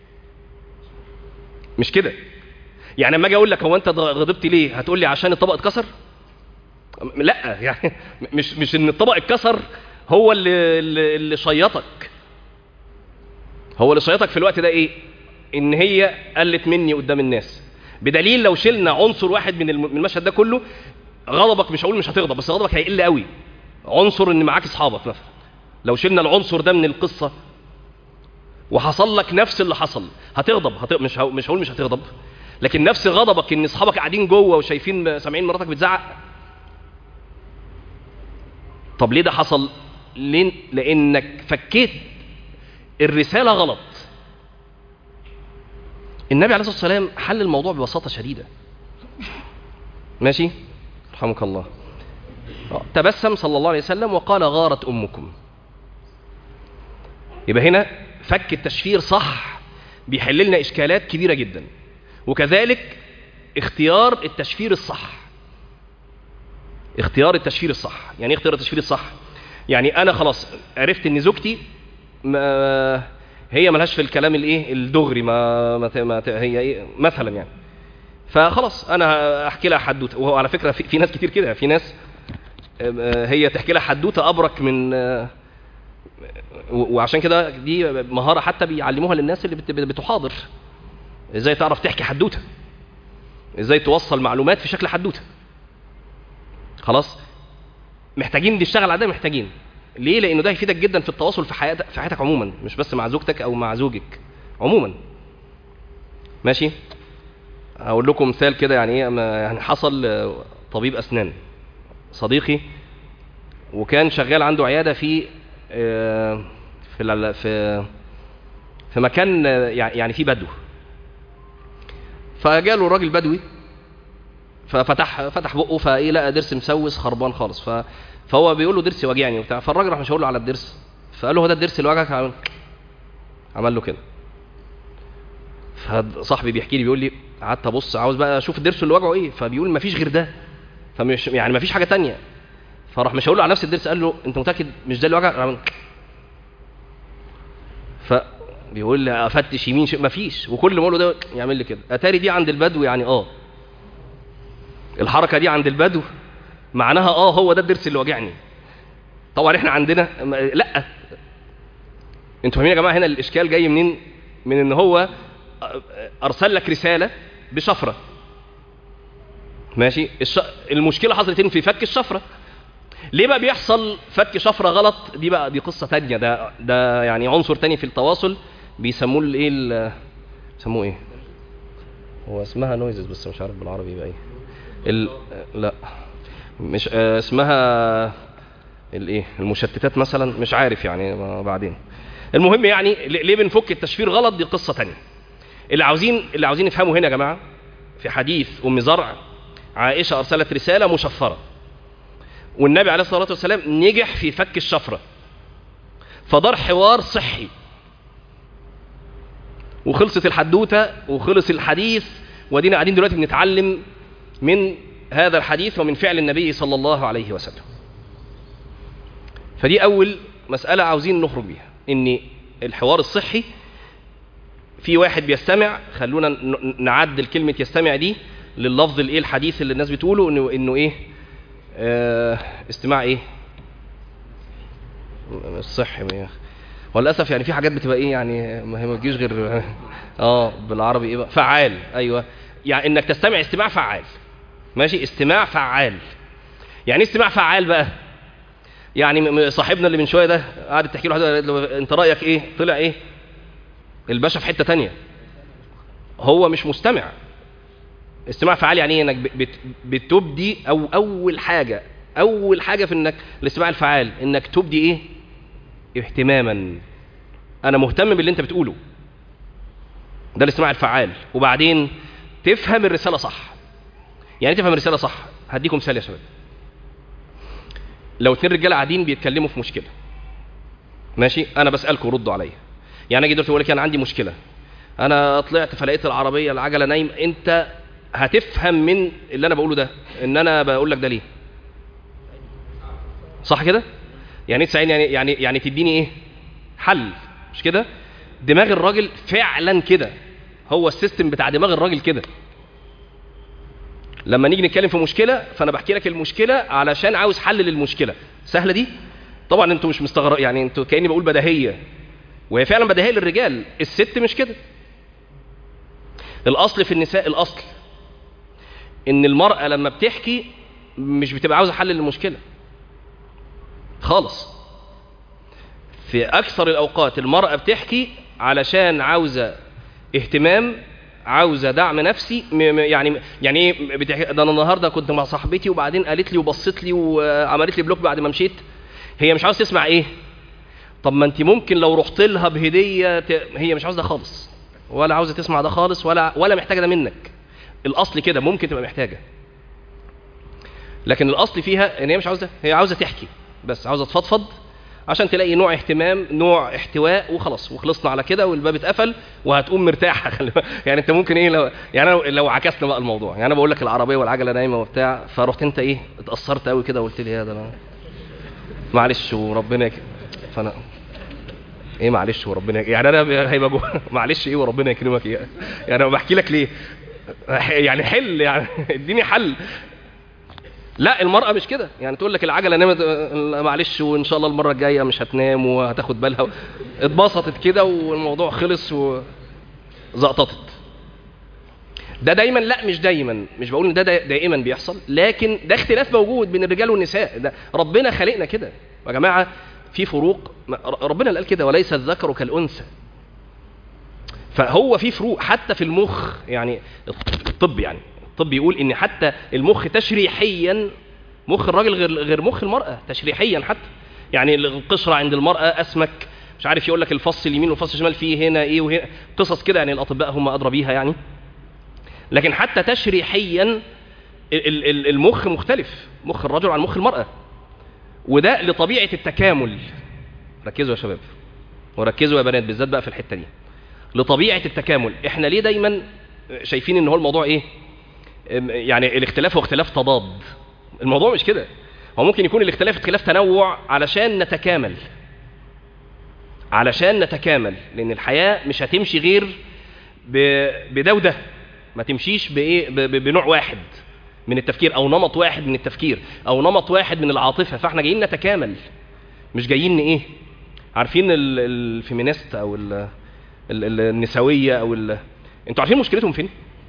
مش كده يعني لما اجي اقول لك هو انت غضبت ليه هتقول لي عشان الطبق اتكسر لا يعني مش مش ان الطبق اتكسر هو اللي اللي شيطك هو اللي شيطك في الوقت ده ايه ان هي قلت مني قدام الناس بدليل لو شلنا عنصر واحد من المشهد ده كله غضبك مش هقول مش هتغضب بس غضبك هيقل قوي عنصر ان معاك اصحابك مثلا لو شلنا العنصر ده من القصه وحصل لك نفس اللي حصل هتغضب هت... مش ه... مش هقول مش هتغضب لكن نفس غضبك ان اصحابك قاعدين جوه وشايفين سامعين مراتك بتزعق طب ليه ده حصل ليه؟ لانك فكيت الرساله غلط النبي عليه الصلاه والسلام حل الموضوع ببساطه شديده ماشي رحمك الله تبسم صلى الله عليه وسلم وقال غارت امكم يبقى هنا فك التشفير صح بيحل لنا اشكالات كبيره جدا وكذلك اختيار التشفير الصح اختيار التشفير الصح يعني ايه اختيار التشفير الصح يعني انا خلاص عرفت ان زوجتي ما هي ملهاش في الكلام الايه الدغري ما, ما, ما هي ايه مثلا يعني فخلاص انا احكي لها حدوته وهو على فكره في, في ناس كتير كده في ناس هي تحكي لها حدوته ابرك من وعشان كده دي مهاره حتى بيعلموها للناس اللي بتحاضر ازاي تعرف تحكي حدوته ازاي توصل معلومات في شكل حدوته خلاص محتاجين نشتغل على ده محتاجين ليه لانه ده هيفيدك جدا في التواصل في حياتك في حياتك عموما مش بس مع زوجتك او مع زوجك عموما ماشي هقول لكم مثال كده يعني ايه ما- يعني حصل آه، طبيب اسنان صديقي وكان شغال عنده عياده في آه، في الع- في في مكان آه، يعني يعني فيه بدو فجاله راجل بدوي ففتح فتح بقه فايه لقى ضرس مسوس خربان خالص ف فهو بيقول له ضرسي واجعني وبتاع فالراجل راح مشاور له على الضرس فقال له هو ده الضرس اللي وجعك عمل, عمل له كده فصاحبي بيحكي لي بيقول لي قعدت ابص عاوز بقى اشوف الضرس اللي وجعه ايه فبيقول مفيش غير ده فمش يعني مفيش حاجه تانية فراح مشاور له على نفس الضرس قال له انت متاكد مش ده اللي وجعك عمل فبيقول لي افتش يمين شيء مفيش وكل ما اقول له ده يعمل لي كده اتاري دي عند البدو يعني اه الحركه دي عند البدو معناها اه هو ده الضرس اللي واجعني طبعا احنا عندنا م- لا انتوا فاهمين يا جماعه هنا الاشكال جاي منين من ان هو ارسل لك رساله بشفره ماشي الش... المشكله حصلت هنا في فك الشفره ليه بقى بيحصل فك شفره غلط دي بقى دي قصه تانية ده ده يعني عنصر تاني في التواصل بيسموه الايه ال- بيسموه ايه هو اسمها نويزز بس مش عارف بالعربي يبقى ايه ال... لا مش آه، اسمها الايه المشتتات مثلا مش عارف يعني ما بعدين المهم يعني ل- ليه بنفك التشفير غلط دي قصه تانية اللي عاوزين اللي عاوزين نفهمه هنا يا جماعه في حديث ام زرع عائشه ارسلت رساله مشفره والنبي عليه الصلاه والسلام نجح في فك الشفره فدار حوار صحي وخلصت الحدوته وخلص الحديث ودينا قاعدين دلوقتي بنتعلم من هذا الحديث ومن فعل النبي صلى الله عليه وسلم فدي اول مساله عاوزين نخرج بيها ان الحوار الصحي في واحد بيستمع خلونا ن- نعدل كلمه يستمع دي لللفظ الايه الحديث اللي الناس بتقوله انه انه ايه آه استماع ايه الصحي ما- وللاسف يعني في حاجات بتبقى ايه يعني ما هي ما بتجيش غير اه بالعربي ايه بقى فعال ايوه يعني انك تستمع استماع فعال ماشي استماع فعال يعني ايه استماع فعال بقى يعني م- م- صاحبنا اللي من شويه ده قعدت تحكي له واحدة، قالت له انت رايك ايه طلع ايه الباشا في حته تانية هو مش مستمع استماع فعال يعني ايه انك ب- بت- بتبدي او اول حاجه اول حاجه في انك الاستماع الفعال انك تبدي ايه اهتماما انا مهتم باللي انت بتقوله ده الاستماع الفعال وبعدين تفهم الرساله صح يعني إيه تفهم الرساله صح هديكم مثال يا شباب لو اتنين رجاله قاعدين بيتكلموا في مشكله ماشي انا بسالكم ردوا عليا يعني اجي دلوقتي اقول لك انا عندي مشكله انا طلعت فلقيت العربيه العجله نايم انت هتفهم من اللي انا بقوله ده ان انا بقول لك ده ليه صح كده يعني ايه تساعدني يعني يعني يعني تديني ايه حل مش كده دماغ الراجل فعلا كده هو السيستم بتاع دماغ الراجل كده لما نيجي نتكلم في مشكله فانا بحكي لك المشكله علشان عاوز حل للمشكله سهله دي طبعا انتوا مش مستغرب يعني انتوا كاني بقول بديهيه وهي فعلا بديهيه للرجال الست مش كده الاصل في النساء الاصل ان المراه لما بتحكي مش بتبقى عاوزه حل للمشكله خالص في اكثر الاوقات المراه بتحكي علشان عاوزه اهتمام عاوزه دعم نفسي م- م- يعني يعني ايه بتحكي ده انا النهارده كنت مع صاحبتي وبعدين قالت لي وبصت لي وعملت لي بلوك بعد ما مشيت هي مش عاوزه تسمع ايه طب ما انت ممكن لو رحت لها بهديه ت... هي مش عاوزه ده خالص ولا عاوزه تسمع ده خالص ولا ولا محتاجه ده منك الاصل كده ممكن تبقى محتاجه لكن الاصل فيها ان هي مش عاوزه هي عاوزه تحكي بس عاوزه تفضفض عشان تلاقي نوع اهتمام نوع احتواء وخلاص وخلصنا على كده والباب اتقفل وهتقوم مرتاحه خلي بالك. يعني انت ممكن ايه لو يعني أنا لو عكسنا بقى الموضوع يعني انا بقول لك العربيه والعجله نايمه وبتاع فرحت انت ايه اتاثرت قوي كده وقلت لي يا ده انا معلش وربنا يك... فانا ايه معلش وربنا يك... يعني انا هيبقى جوه معلش ايه وربنا يكرمك ايه يعني انا بحكي لك ليه يعني حل يعني اديني حل لا المرأة مش كده يعني تقول لك العجلة نامت آه، معلش وإن شاء الله المرة الجاية مش هتنام وهتاخد بالها اتبسطت كده والموضوع خلص وزقططت ده دايما لا مش دايما مش بقول ان ده دا- دائما بيحصل لكن ده اختلاف موجود بين الرجال والنساء ده ربنا خلقنا كده يا جماعه في فروق ما- ر- ربنا اللي قال كده وليس الذكر كالانثى فهو في فروق حتى في المخ يعني الطب يعني الطب يقول ان حتى المخ تشريحيا مخ الراجل غير غير مخ المراه تشريحيا حتى يعني القشره عند المراه اسمك مش عارف يقول لك الفص اليمين والفص الشمال فيه هنا ايه وهنا قصص كده يعني الاطباء هم ادرى بيها يعني لكن حتى تشريحيا ال- ال- ال- المخ مختلف مخ الرجل عن مخ المراه وده لطبيعه التكامل ركزوا يا شباب وركزوا يا بنات بالذات بقى في الحته دي لطبيعه التكامل احنا ليه دايما شايفين ان هو الموضوع ايه أم، يعني الاختلاف هو اختلاف تضاد الموضوع مش كده هو ممكن يكون الاختلاف اختلاف تنوع علشان نتكامل علشان نتكامل لان الحياه مش هتمشي غير ب- بده وده ما تمشيش بايه ب- ب- بنوع واحد من التفكير او نمط واحد من التفكير او نمط واحد من العاطفه فاحنا جايين نتكامل مش جايين ايه عارفين ال- الفيمينيست او ال ال- ال- النسويه او ال... انتوا عارفين مشكلتهم فين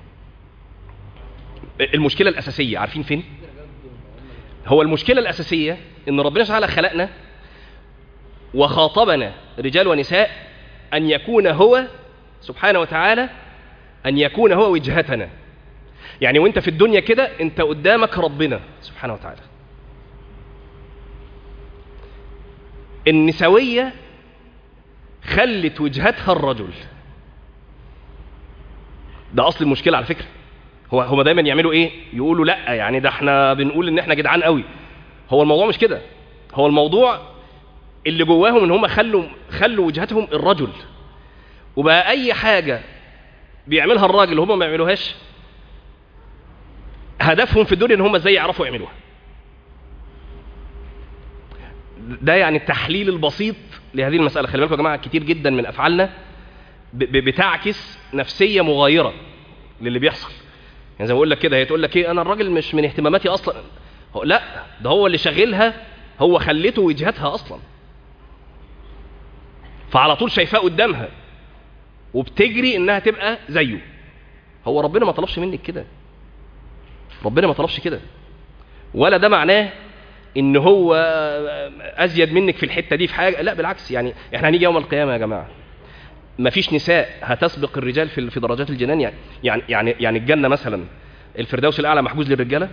المشكله الاساسيه عارفين فين هو المشكله الاساسيه ان ربنا سبحانه وتعالى خلقنا وخاطبنا رجال ونساء ان يكون هو سبحانه وتعالى ان يكون هو وجهتنا يعني وانت في الدنيا كده انت قدامك ربنا سبحانه وتعالى النسويه خلت وجهتها الرجل ده اصل المشكله على فكره هو هما دايما يعملوا ايه يقولوا لا يعني ده احنا بنقول ان احنا جدعان قوي هو الموضوع مش كده هو الموضوع اللي جواهم ان هم خلوا خلوا وجهتهم الرجل وبقى اي حاجه بيعملها الراجل وهم ما يعملوهاش هدفهم في الدنيا ان هم ازاي يعرفوا يعملوها ده يعني التحليل البسيط لهذه المساله خلي بالكم يا جماعه كتير جدا من افعالنا ب- ب- بتعكس نفسيه مغايره للي بيحصل يعني زي ما بقول لك كده هي تقول لك ايه انا الراجل مش من اهتماماتي اصلا هو لا ده هو اللي شاغلها هو خلته وجهتها اصلا فعلى طول شايفاه قدامها وبتجري انها تبقى زيه هو ربنا ما طلبش منك كده ربنا ما طلبش كده ولا ده معناه ان هو ازيد منك في الحته دي في حاجه لا بالعكس يعني احنا هنيجي يوم القيامه يا جماعه ما فيش نساء هتسبق الرجال في في درجات الجنان يعني يعني يعني يعني الجنه مثلا الفردوس الاعلى محجوز للرجاله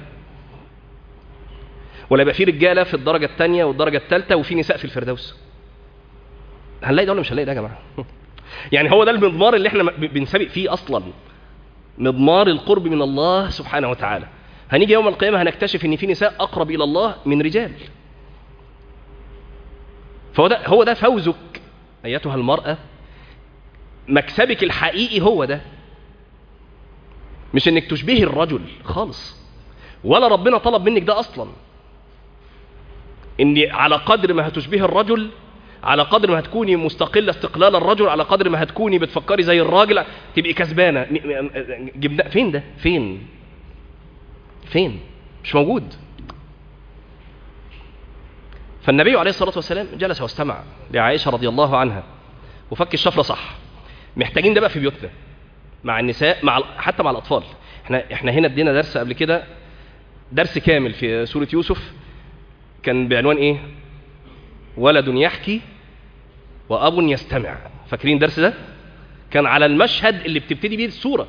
ولا يبقى في رجاله في الدرجه الثانيه والدرجه الثالثه وفي نساء في الفردوس هنلاقي ده ولا مش هنلاقي ده يا جماعه يعني هو ده المضمار اللي احنا ب- بنسابق فيه اصلا مضمار القرب من الله سبحانه وتعالى هنيجي يوم القيامه هنكتشف ان في نساء اقرب الى الله من رجال فهو ده هو ده فوزك ايتها المراه مكسبك الحقيقي هو ده مش انك تشبهي الرجل خالص ولا ربنا طلب منك ده اصلا ان على قدر ما هتشبهي الرجل على قدر ما هتكوني مستقله استقلال الرجل على قدر ما هتكوني بتفكري زي الراجل تبقي كسبانه م- م- جبنا فين ده فين فين مش موجود فالنبي عليه الصلاه والسلام جلس واستمع لعائشه رضي الله عنها وفك الشفره صح محتاجين ده بقى في بيوتنا مع النساء مع ال- حتى مع الاطفال احنا احنا هنا ادينا درس قبل كده درس كامل في سوره يوسف كان بعنوان ايه ولد يحكي واب يستمع فاكرين الدرس ده كان على المشهد اللي بتبتدي بيه السوره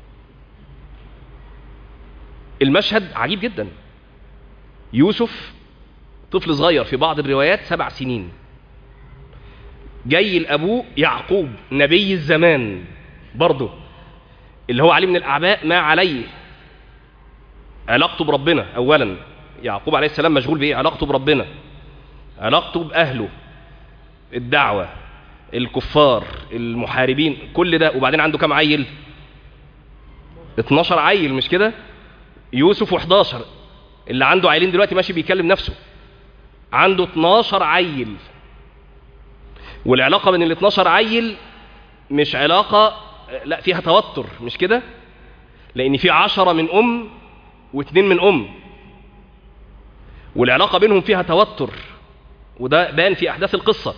المشهد عجيب جدا يوسف طفل صغير في بعض الروايات سبع سنين جاي لابوه يعقوب نبي الزمان برضه اللي هو عليه من الاعباء ما عليه علاقته بربنا اولا يعقوب عليه السلام مشغول بايه علاقته بربنا علاقته باهله الدعوه الكفار المحاربين كل ده وبعدين عنده كام عيل 12 عيل مش كده يوسف و11 اللي عنده عيلين دلوقتي ماشي بيكلم نفسه عنده 12 عيل والعلاقه بين ال 12 عيل مش علاقه لا فيها توتر مش كده لان في عشرة من ام واثنين من ام والعلاقه بينهم فيها توتر وده بان في احداث القصه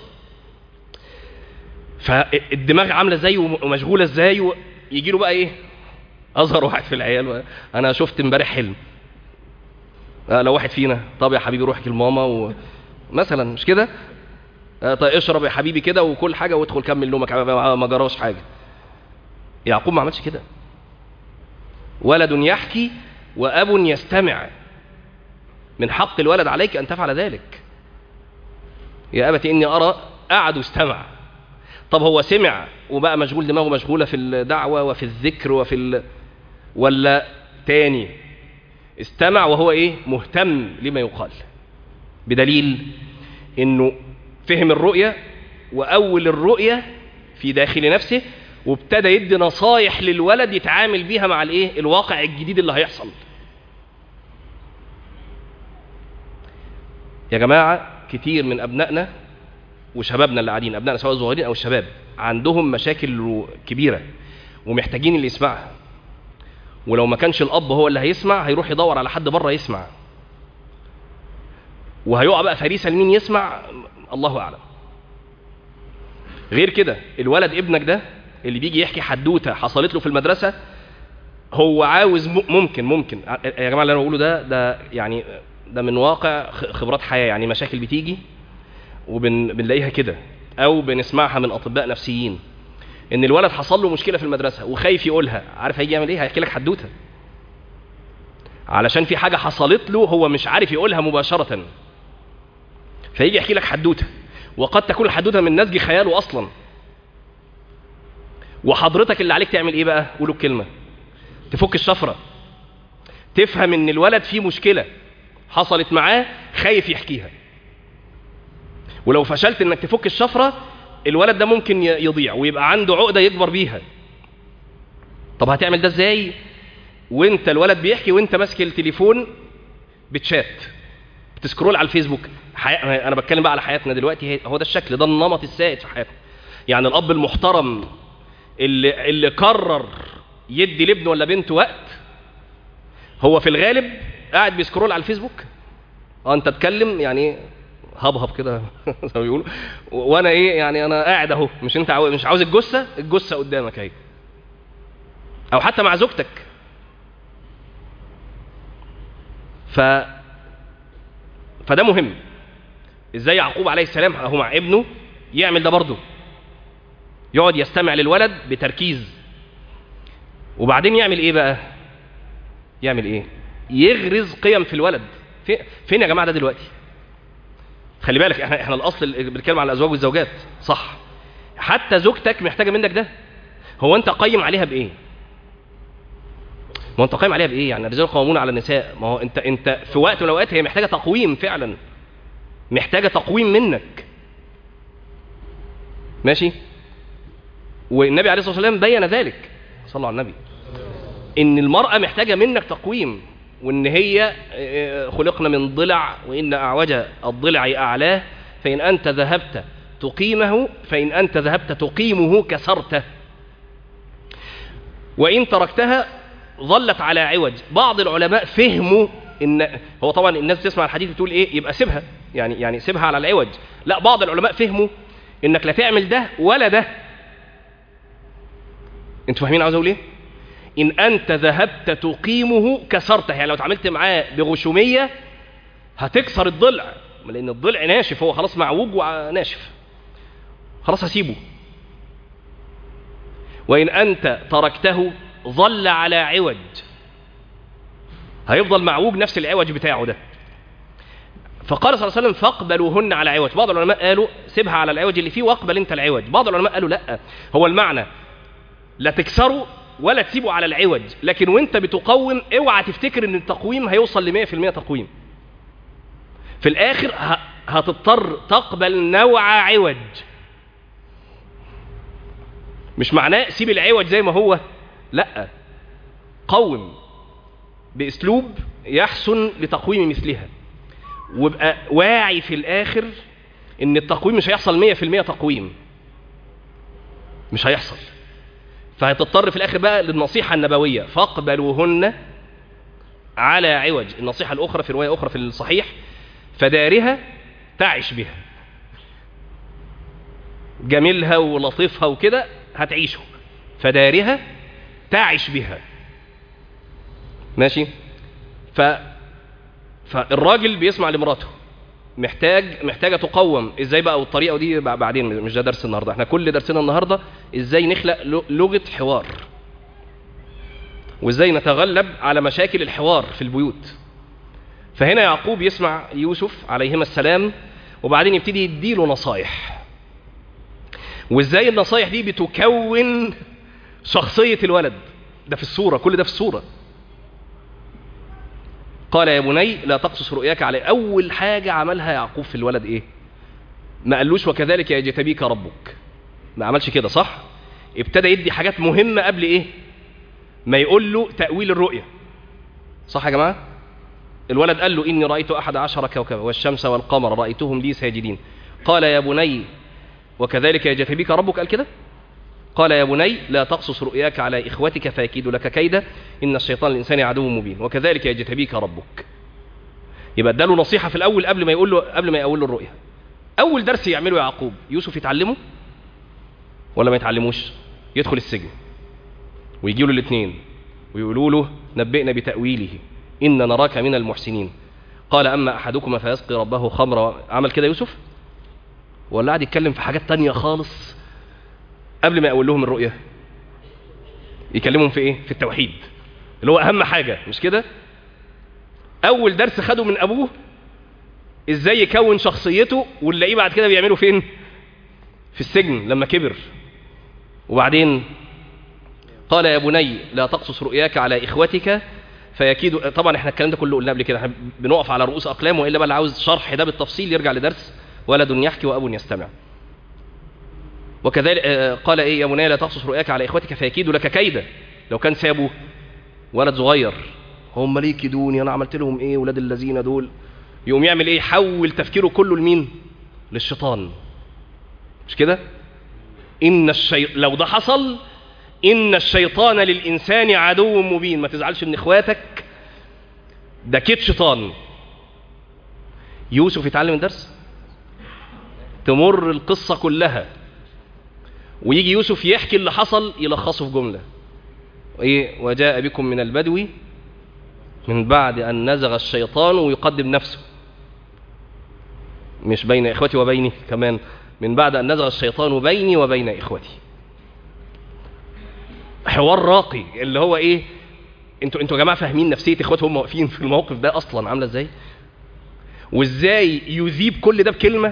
فالدماغ عامله ازاي ومشغوله ازاي يجي له بقى ايه اصغر واحد في العيال انا شفت امبارح حلم آه لو واحد فينا طب يا حبيبي روح لماما و... مثلا مش كده آه طيب اشرب يا حبيبي كده وكل حاجه وادخل كمل نومك ما جراش حاجه يعقوب ما عملش كده ولد يحكي واب يستمع من حق الولد عليك ان تفعل ذلك يا ابت اني ارى قعد واستمع طب هو سمع وبقى مشغول دماغه مشغوله في الدعوه وفي الذكر وفي ال... ولا تاني استمع وهو ايه مهتم لما يقال بدليل انه فهم الرؤية واول الرؤية في داخل نفسه وابتدى يدي نصايح للولد يتعامل بيها مع الايه الواقع الجديد اللي هيحصل يا جماعة كتير من ابنائنا وشبابنا اللي قاعدين ابنائنا سواء صغيرين او الشباب عندهم مشاكل كبيرة ومحتاجين اللي يسمعها ولو ما كانش الاب هو اللي هيسمع هيروح يدور على حد بره يسمع وهيقع بقى فريسه لمين يسمع الله اعلم غير كده الولد ابنك ده اللي بيجي يحكي حدوته حصلت له في المدرسه هو عاوز ممكن ممكن يا جماعه اللي انا بقوله ده ده يعني ده من واقع خبرات حياه يعني مشاكل بتيجي وبنلاقيها كده او بنسمعها من اطباء نفسيين ان الولد حصل له مشكله في المدرسه وخايف يقولها عارف هيجي يعمل ايه هيحكي لك حدوته علشان في حاجه حصلت له هو مش عارف يقولها مباشره فيجي يحكي لك حدوته وقد تكون الحدوته من نسج خياله اصلا وحضرتك اللي عليك تعمل ايه بقى قولوا الكلمه تفك الشفره تفهم ان الولد فيه مشكله حصلت معاه خايف يحكيها ولو فشلت انك تفك الشفره الولد ده ممكن يضيع ويبقى عنده عقده يكبر بيها طب هتعمل ده ازاي وانت الولد بيحكي وانت ماسك التليفون بتشات بتسكرول على الفيسبوك حي... انا بتكلم بقى على حياتنا دلوقتي هو ده الشكل ده النمط السائد في حياتنا يعني الاب المحترم اللي اللي قرر يدي لابنه ولا بنته وقت هو في الغالب قاعد بيسكرول على الفيسبوك اه انت تتكلم يعني هبهب كده زي ما بيقولوا وانا ايه يعني انا قاعد اهو مش انت عاوز مش عاوز الجثه الجثه قدامك اهي او حتى مع زوجتك ف فده مهم ازاي يعقوب عليه السلام هو مع ابنه يعمل ده برضه يقعد يستمع للولد بتركيز وبعدين يعمل ايه بقى يعمل ايه يغرز قيم في الولد فين يا جماعه ده دلوقتي خلي بالك احنا احنا الاصل اللي بنتكلم على الازواج والزوجات صح حتى زوجتك محتاجه منك ده هو انت قيم عليها بايه ما انت قايم عليها بايه يعني الرجال قوامون على النساء ما هو انت انت في وقت من الاوقات هي محتاجه تقويم فعلا محتاجه تقويم منك ماشي والنبي عليه الصلاه والسلام بين ذلك صلى على النبي ان المراه محتاجه منك تقويم وان هي خلقنا من ضلع وان اعوج الضلع اعلاه فان انت ذهبت تقيمه فان انت ذهبت تقيمه كسرته وان تركتها ظلت على عوج بعض العلماء فهموا ان هو طبعا الناس بتسمع الحديث بتقول ايه يبقى سيبها يعني يعني سيبها على العوج لا بعض العلماء فهموا انك لا تعمل ده ولا ده انتوا فاهمين عاوز اقول ايه ان انت ذهبت تقيمه كسرته يعني لو اتعاملت معاه بغشوميه هتكسر الضلع لان الضلع ناشف هو خلاص معوج وناشف خلاص هسيبه وان انت تركته ظل على عوج هيفضل معوج نفس العوج بتاعه ده فقال صلى الله عليه وسلم فاقبلوهن على عوج بعض العلماء قالوا سيبها على العوج اللي فيه واقبل انت العوج بعض العلماء قالوا لا هو المعنى لا تكسره ولا تسيبه على العوج لكن وانت بتقوم اوعى تفتكر ان التقويم هيوصل ل 100% تقويم في الاخر هتضطر تقبل نوع عوج مش معناه سيب العوج زي ما هو لا قوم باسلوب يحسن لتقويم مثلها وابقى واعي في الاخر ان التقويم مش هيحصل 100% تقويم مش هيحصل فهتضطر في الاخر بقى للنصيحه النبويه فاقبلوهن على عوج النصيحه الاخرى في روايه اخرى في الصحيح فدارها تعش بها جميلها ولطيفها وكده هتعيشه فدارها تعش بها ماشي ف فالراجل بيسمع لمراته محتاج محتاجه تقوم ازاي بقى والطريقه دي بعدين مش ده درس النهارده احنا كل درسنا النهارده ازاي نخلق لغه حوار وازاي نتغلب على مشاكل الحوار في البيوت فهنا يعقوب يسمع يوسف عليهما السلام وبعدين يبتدي يديله نصايح وازاي النصايح دي بتكون شخصية الولد ده في الصورة كل ده في الصورة قال يا بني لا تقصص رؤياك علي أول حاجة عملها يعقوب في الولد إيه ما قالوش وكذلك يجتبيك ربك ما عملش كده صح ابتدى يدي حاجات مهمة قبل إيه ما يقول له تأويل الرؤية صح يا جماعة الولد قال له إني رأيت أحد عشر كوكبا والشمس والقمر رأيتهم لي ساجدين قال يا بني وكذلك يجتبيك ربك قال كده قال يا بني لا تقصص رؤياك على إخوتك فيكيد لك كيدا إن الشيطان الإنسان عدو مبين وكذلك يجتبيك ربك يبقى اداله نصيحة في الأول قبل ما يقول له قبل ما يقول له الرؤية أول درس يعمله يعقوب يوسف يتعلمه ولا ما يتعلموش يدخل السجن ويجيوا له الاثنين ويقولوا له نبئنا بتأويله إن نراك من المحسنين قال أما أحدكما فيسقي ربه خمرا عمل كده يوسف ولا قاعد يتكلم في حاجات تانية خالص قبل ما يقول لهم الرؤية يكلمهم في ايه في التوحيد اللي هو اهم حاجة مش كده اول درس خده من ابوه ازاي يكون شخصيته ونلاقيه بعد كده بيعمله فين في السجن لما كبر وبعدين قال يا بني لا تقصص رؤياك على اخوتك فيكيد طبعا احنا الكلام ده كله قلناه قبل كده احنا بنقف على رؤوس اقلام والا بقى اللي عاوز شرح ده بالتفصيل يرجع لدرس ولد يحكي واب يستمع وكذلك قال ايه يا بني لا تقصص رؤياك على اخوتك فيكيدوا لك كيدا لو كان سابه ولد صغير هم ليه كيدوني انا عملت لهم ايه ولاد الذين دول يقوم يعمل ايه يحول تفكيره كله لمين للشيطان مش كده ان الشي... لو ده حصل ان الشيطان للانسان عدو مبين ما تزعلش من اخواتك ده كيد شيطان يوسف يتعلم الدرس تمر القصه كلها ويجي يوسف يحكي اللي حصل يلخصه في جملة إيه وجاء بكم من البدو من بعد أن نزغ الشيطان ويقدم نفسه مش بين إخوتي وبيني كمان من بعد أن نزغ الشيطان بيني وبين إخوتي حوار راقي اللي هو إيه انتوا انتوا يا جماعه فاهمين نفسيه اخواتهم هم واقفين في الموقف ده اصلا عامله ازاي وازاي يذيب كل ده بكلمه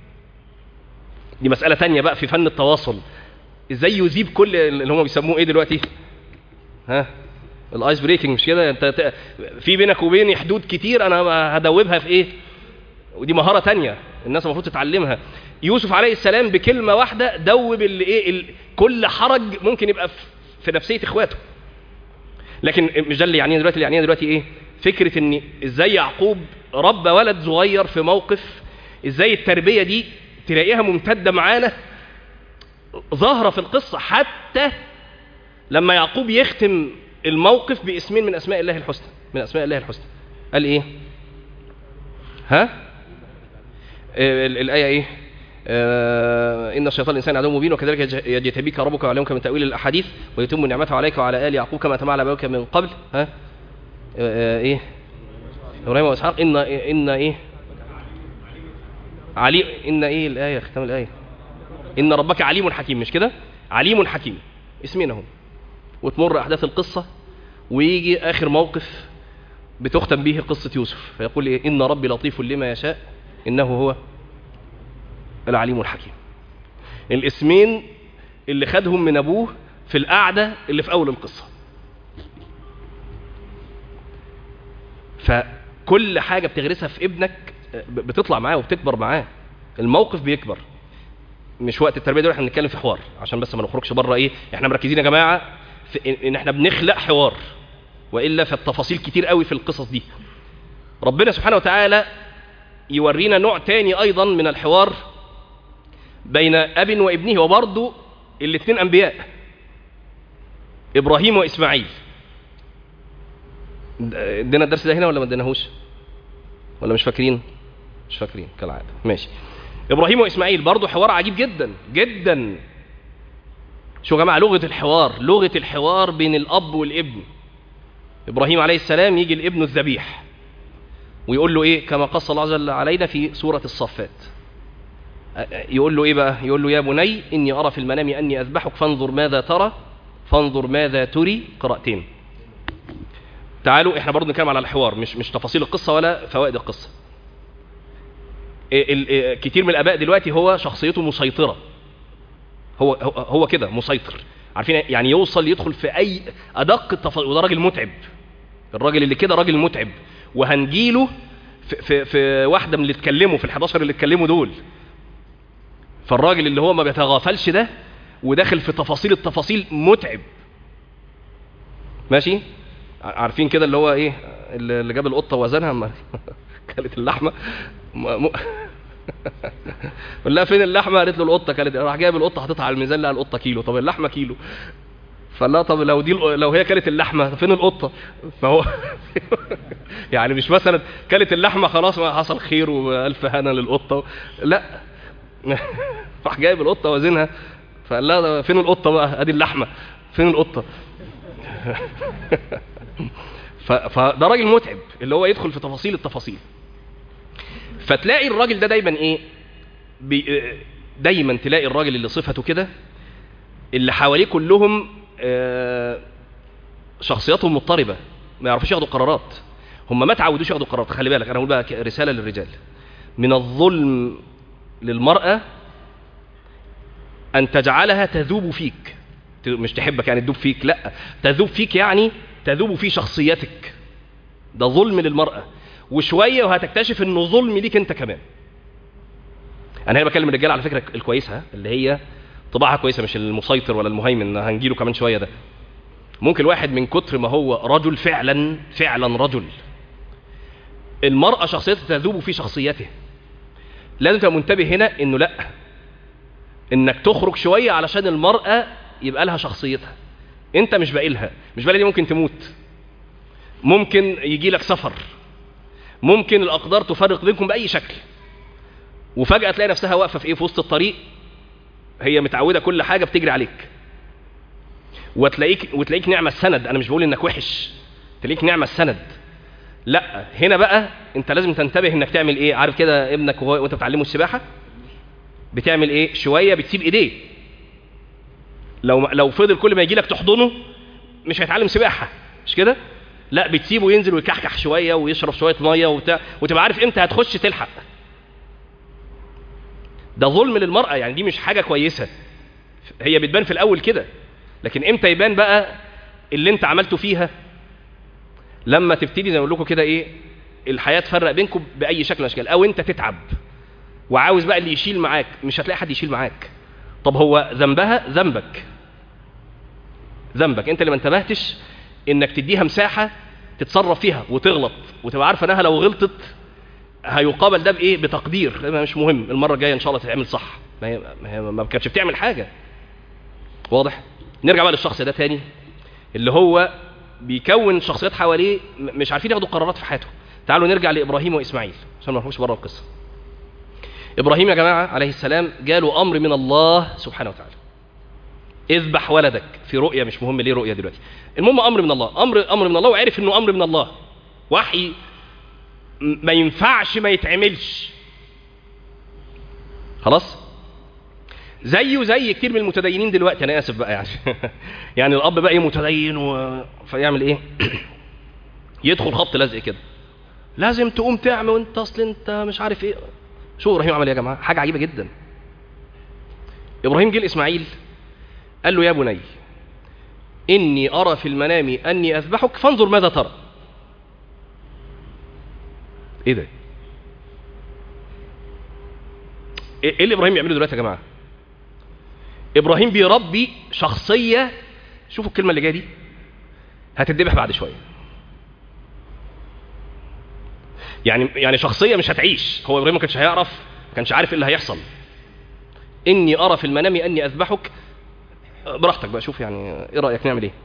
دي مسألة تانية بقى في فن التواصل ازاي يذيب كل اللي هم بيسموه ايه دلوقتي ها الايس بريكنج مش كده انت في بينك وبيني حدود كتير انا هدوبها في ايه ودي مهارة تانية الناس المفروض تتعلمها يوسف عليه السلام بكلمة واحدة دوب اللي ايه ال... كل حرج ممكن يبقى في نفسية اخواته لكن مش ده اللي يعني دلوقتي اللي يعني دلوقتي ايه فكرة ان ازاي يعقوب ربى ولد صغير في موقف ازاي التربية دي تلاقيها ممتدة معانا ظاهرة في القصة حتى لما يعقوب يختم الموقف باسمين من أسماء الله الحسنى من أسماء الله الحسنى قال إيه ها الآية إيه آه إن الشيطان الإنسان عدو مبين وكذلك يجتبيك ربك ويعلمك من تأويل الأحاديث ويتم نعمته عليك وعلى آل يعقوب كما أتم على أبوك من قبل ها آه إيه إبراهيم وإسحاق إن إن إيه عليم إن إيه الآية ختام الآية إن ربك عليم حكيم مش كده عليم حكيم اسمين اهو وتمر أحداث القصة ويجي آخر موقف بتختم به قصة يوسف فيقول إيه إن ربي لطيف لما يشاء إنه هو العليم الحكيم الاسمين اللي خدهم من أبوه في القعدة اللي في أول القصة فكل حاجة بتغرسها في ابنك بتطلع معاه وبتكبر معاه الموقف بيكبر مش وقت التربيه دول احنا بنتكلم في حوار عشان بس ما نخرجش بره ايه احنا مركزين يا جماعه في ان احنا بنخلق حوار والا في التفاصيل كتير قوي في القصص دي ربنا سبحانه وتعالى يورينا نوع تاني ايضا من الحوار بين اب وابنه وبرضه الاثنين انبياء ابراهيم واسماعيل ادينا الدرس ده هنا ولا ما اديناهوش ولا مش فاكرين مش فاكرين كالعاده ماشي ابراهيم واسماعيل برضه حوار عجيب جدا جدا شو يا جماعه لغه الحوار لغه الحوار بين الاب والابن ابراهيم عليه السلام يجي لابنه الذبيح ويقول له ايه كما قص الله عز وجل علينا في سوره الصفات يقول له ايه بقى يقول له يا بني اني ارى في المنام اني اذبحك فانظر ماذا ترى فانظر ماذا تري قراءتين تعالوا احنا برضو نتكلم على الحوار مش مش تفاصيل القصه ولا فوائد القصه ال- ال- كتير من الاباء دلوقتي هو شخصيته مسيطره هو هو, هو كده مسيطر عارفين يعني يوصل يدخل في اي ادق التفاصيل وده راجل متعب الراجل اللي كده راجل متعب وهنجيله في, في, في واحده من اللي اتكلموا في ال11 اللي اتكلموا دول فالراجل اللي هو ما بيتغافلش ده وداخل في تفاصيل التفاصيل متعب ماشي ع- عارفين كده اللي هو ايه اللي اللي جاب القطه وزنها ما كلت اللحمه م... م... قال لها فين اللحمه قالت له القطه كلت راح جايب القطه حاططها على الميزان لقى القطه كيلو طب اللحمه كيلو فقال لها طب لو دي لو هي كلت اللحمه فين القطه فهو يعني مش مثلا كلت اللحمه خلاص ما حصل خير والف هنا للقطه لا راح جايب القطه وزنها فقال لها ده فين القطه بقى ادي اللحمه فين القطه ف- فده راجل متعب اللي هو يدخل في تفاصيل التفاصيل فتلاقي الراجل ده دايما ايه بي دايما تلاقي الراجل اللي صفته كده اللي حواليه كلهم آه، شخصياتهم مضطربه ما يعرفوش ياخدوا قرارات هم ما تعودوش ياخدوا قرارات خلي بالك انا بقول بقى ك- رساله للرجال من الظلم للمراه ان تجعلها تذوب فيك ت- مش تحبك يعني تذوب فيك لا تذوب فيك يعني تذوب في شخصيتك ده ظلم للمرأة وشوية وهتكتشف انه ظلم ليك انت كمان انا هنا بكلم الرجاله على فكرة الكويسة ها، اللي هي طباعها كويسة مش المسيطر ولا المهيمن هنجيله كمان شوية ده ممكن واحد من كتر ما هو رجل فعلا فعلا رجل المرأة شخصيتها تذوب في شخصيته لازم تبقى منتبه هنا انه لا انك تخرج شوية علشان المرأة يبقى لها شخصيتها انت مش باقي لها مش باقي دي ممكن تموت ممكن يجي لك سفر ممكن الاقدار تفرق بينكم باي شكل وفجاه تلاقي نفسها واقفه في ايه في وسط الطريق هي متعوده كل حاجه بتجري عليك وتلاقيك وتلاقيك نعمه السند انا مش بقول انك وحش تلاقيك نعمه السند لا هنا بقى انت لازم تنتبه انك تعمل ايه عارف كده ابنك وهو وانت بتعلمه السباحه بتعمل ايه شويه بتسيب ايديه لو لو فضل كل ما يجي لك تحضنه مش هيتعلم سباحه مش كده لا بتسيبه ينزل ويكحكح شويه ويشرب شويه ميه وبتاع وتبقى عارف امتى هتخش تلحق ده ظلم للمراه يعني دي مش حاجه كويسه هي بتبان في الاول كده لكن امتى يبان بقى اللي انت عملته فيها لما تبتدي زي ما اقول لكم كده ايه الحياه تفرق بينكم باي شكل من الاشكال او انت تتعب وعاوز بقى اللي يشيل معاك مش هتلاقي حد يشيل معاك طب هو ذنبها ذنبك ذنبك انت اللي ما انتبهتش انك تديها مساحه تتصرف فيها وتغلط وتبقى عارفه انها لو غلطت هيقابل ده بايه بتقدير لا، مش مهم المره الجايه ان شاء الله تتعمل صح ما هي ما, هي ما كانتش بتعمل حاجه واضح نرجع بقى للشخص ده تاني اللي هو بيكون شخصيات حواليه م- مش عارفين ياخدوا قرارات في حياته تعالوا نرجع لابراهيم واسماعيل عشان ما نخرجش بره القصه ابراهيم يا جماعه عليه السلام جاله امر من الله سبحانه وتعالى اذبح ولدك في رؤيا مش مهم ليه رؤيا دلوقتي المهم امر من الله امر امر من الله وعرف انه امر من الله وحي م- ما ينفعش ما يتعملش خلاص زيه زي كتير من المتدينين دلوقتي انا اسف بقى يعني يعني الاب بقى ايه متدين و... فيعمل ايه يدخل خبط لزق كده لازم تقوم تعمل وانت اصل انت مش عارف ايه شو ابراهيم عمل ايه يا جماعه حاجه عجيبه جدا ابراهيم جه لاسماعيل قال له يا بني اني ارى في المنام اني اذبحك فانظر ماذا ترى ايه ده ايه إيه اللي ابراهيم يعمله دلوقتي يا جماعه ابراهيم بيربي شخصيه شوفوا الكلمه اللي جايه دي هتتذبح بعد شويه يعني يعني شخصيه مش هتعيش هو ابراهيم ما كانش هيعرف ما كانش عارف ايه اللي هيحصل اني ارى في المنام اني اذبحك براحتك بقى شوف يعني ايه رايك نعمل ايه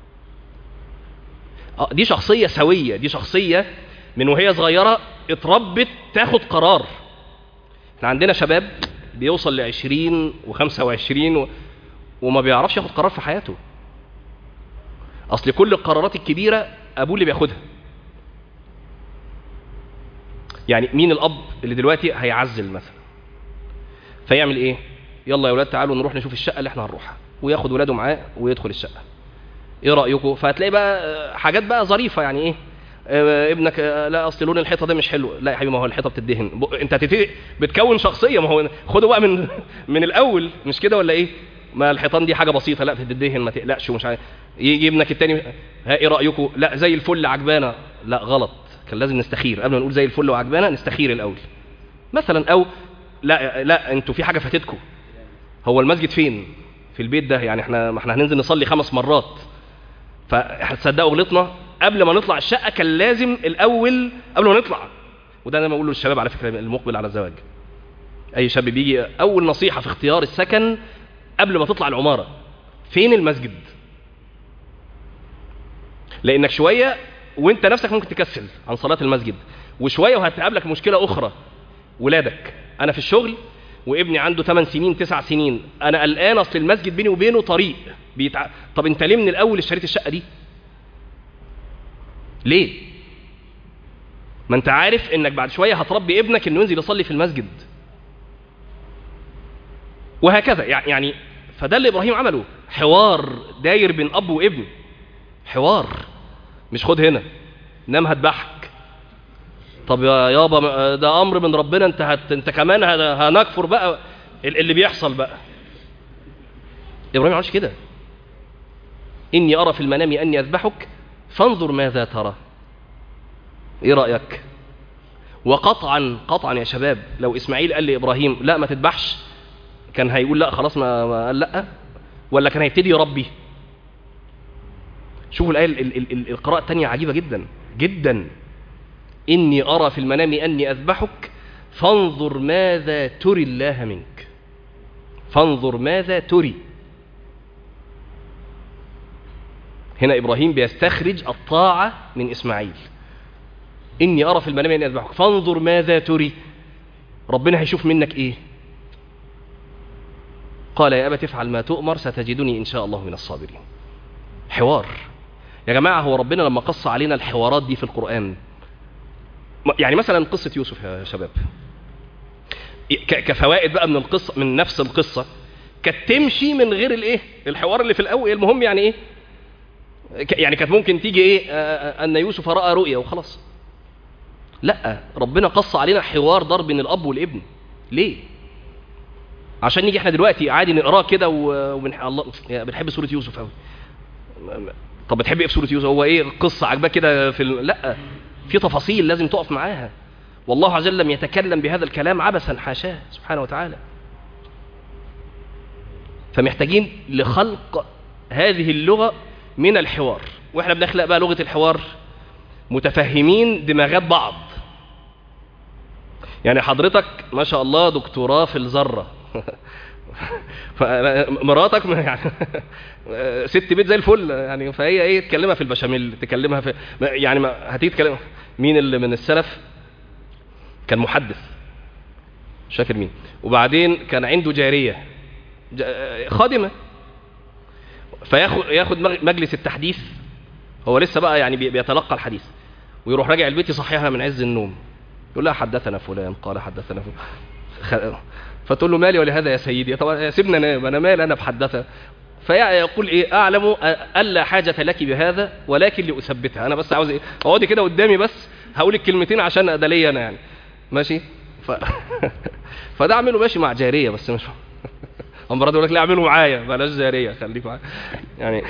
آه، دي شخصيه سويه دي شخصيه من وهي صغيره اتربت تاخد قرار احنا عندنا شباب بيوصل ل 20 و25 و... وما بيعرفش ياخد قرار في حياته اصل كل القرارات الكبيره ابوه اللي بياخدها يعني مين الاب اللي دلوقتي هيعزل مثلا فيعمل ايه يلا يا ولاد تعالوا نروح نشوف الشقه اللي احنا هنروحها وياخد ولاده معاه ويدخل الشقه ايه رايكم فهتلاقي بقى آه، حاجات بقى ظريفه يعني ايه آه، ابنك آه، لا اصل لون الحيطه ده مش حلو لا يا حبيبي ما هو الحيطه بتدهن ب- انت هتبتدي بتكون شخصيه ما هو خده بقى من من الاول مش كده ولا ايه ما الحيطان دي حاجه بسيطه لا بتدهن ما تقلقش ومش عارف يجي ابنك التاني ها ايه رايكم لا زي الفل عجبانا لا غلط كان لازم نستخير قبل ما نقول زي الفل وعجبانا نستخير الاول مثلا او لا لا انتوا في حاجه فاتتكم هو المسجد فين في البيت ده يعني احنا ما احنا هننزل نصلي خمس مرات فهتصدقوا غلطنا قبل ما نطلع الشقه كان لازم الاول قبل ما نطلع وده انا بقوله للشباب على فكره المقبل على الزواج اي شاب بيجي اول نصيحه في اختيار السكن قبل ما تطلع العماره فين المسجد لانك شويه وانت نفسك ممكن تكسل عن صلاه المسجد وشويه وهتقابلك مشكله اخرى ولادك انا في الشغل وابني عنده 8 سنين 9 سنين انا قلقان اصل المسجد بيني وبينه طريق بيتع... طب انت ليه من الاول اشتريت الشقه دي ليه ما انت عارف انك بعد شويه هتربي ابنك انه ينزل يصلي في المسجد وهكذا يع- يعني فده اللي ابراهيم عمله حوار داير بين اب وابن حوار مش خد هنا نام هذبحك طب يا يابا ما- ده امر من ربنا انت هت... انت كمان هن- هنكفر بقى ال- اللي بيحصل بقى ابراهيم ما عملش كده اني ارى في المنام اني اذبحك فانظر ماذا ترى ايه رايك وقطعا قطعا يا شباب لو اسماعيل قال لابراهيم لا ما تذبحش كان هيقول لا خلاص ما, ما قال لا ولا كان هيبتدي يربي شوفوا الايه ال- ال- ال- القراءه الثانيه عجيبه جدا جدا اني ارى في المنام اني اذبحك فانظر ماذا تري الله منك فانظر ماذا تري هنا ابراهيم بيستخرج الطاعه من اسماعيل اني ارى في المنام اني اذبحك فانظر ماذا تري ربنا هيشوف منك ايه قال يا ابت افعل ما تؤمر ستجدني ان شاء الله من الصابرين حوار يا جماعه هو ربنا لما قص علينا الحوارات دي في القران م- يعني مثلا قصه يوسف يا شباب ك- كفوائد بقى من القصه من نفس القصه كانت تمشي من غير الايه الحوار اللي في الاول المهم يعني ايه ك- يعني كانت ممكن تيجي ايه آه، آه، ان يوسف راى رؤيا وخلاص لا ربنا قص علينا حوار ضرب بين الاب والابن ليه عشان نيجي احنا دلوقتي عادي نقراه كده و- وبنح... الله يا بنحب سوره يوسف قوي طب بتحب ايه في سوره يوسف هو ايه القصه عاجباك كده في ال... لا في تفاصيل لازم تقف معاها والله عز وجل لم يتكلم بهذا الكلام عبثا حاشاه سبحانه وتعالى فمحتاجين لخلق هذه اللغه من الحوار واحنا بنخلق بقى لغه الحوار متفهمين دماغات بعض يعني حضرتك ما شاء الله دكتوراه في الذره مراتك يعني ست بيت زي الفل يعني فهي ايه تكلمها في البشاميل تكلمها في يعني ما هتيجي تكلم مين اللي من السلف كان محدث مش فاكر مين وبعدين كان عنده جاريه ج- خادمه فياخد ياخد مج- مجلس التحديث هو لسه بقى يعني بي- بيتلقى الحديث ويروح راجع البيت يصحيها من عز النوم يقول لها حدثنا فلان قال حدثنا فلان خ- فتقول له مالي ولهذا يا سيدي طبعا سيبنا انام انا مال انا بحدثها فيقول ايه اعلم الا حاجه لك بهذا ولكن لاثبتها انا بس عاوز ايه اقعدي كده قدامي بس هقول الكلمتين عشان ده ليا انا يعني ماشي ف... فده اعمله ماشي مع جاريه بس مش امراض يقول لك لا اعمله معايا بلاش جاريه خليك معايا يعني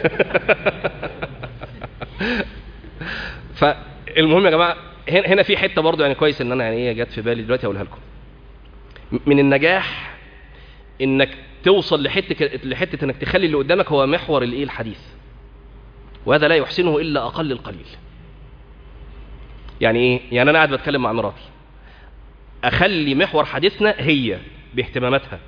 فالمهم يا جماعه هنا هنا في حته برضو يعني كويس ان انا يعني ايه جت في بالي دلوقتي اقولها لكم من النجاح انك توصل لحته لحته انك تخلي اللي قدامك هو محور الايه الحديث وهذا لا يحسنه الا اقل القليل يعني ايه يعني انا قاعد بتكلم مع مراتي اخلي محور حديثنا هي باهتماماتها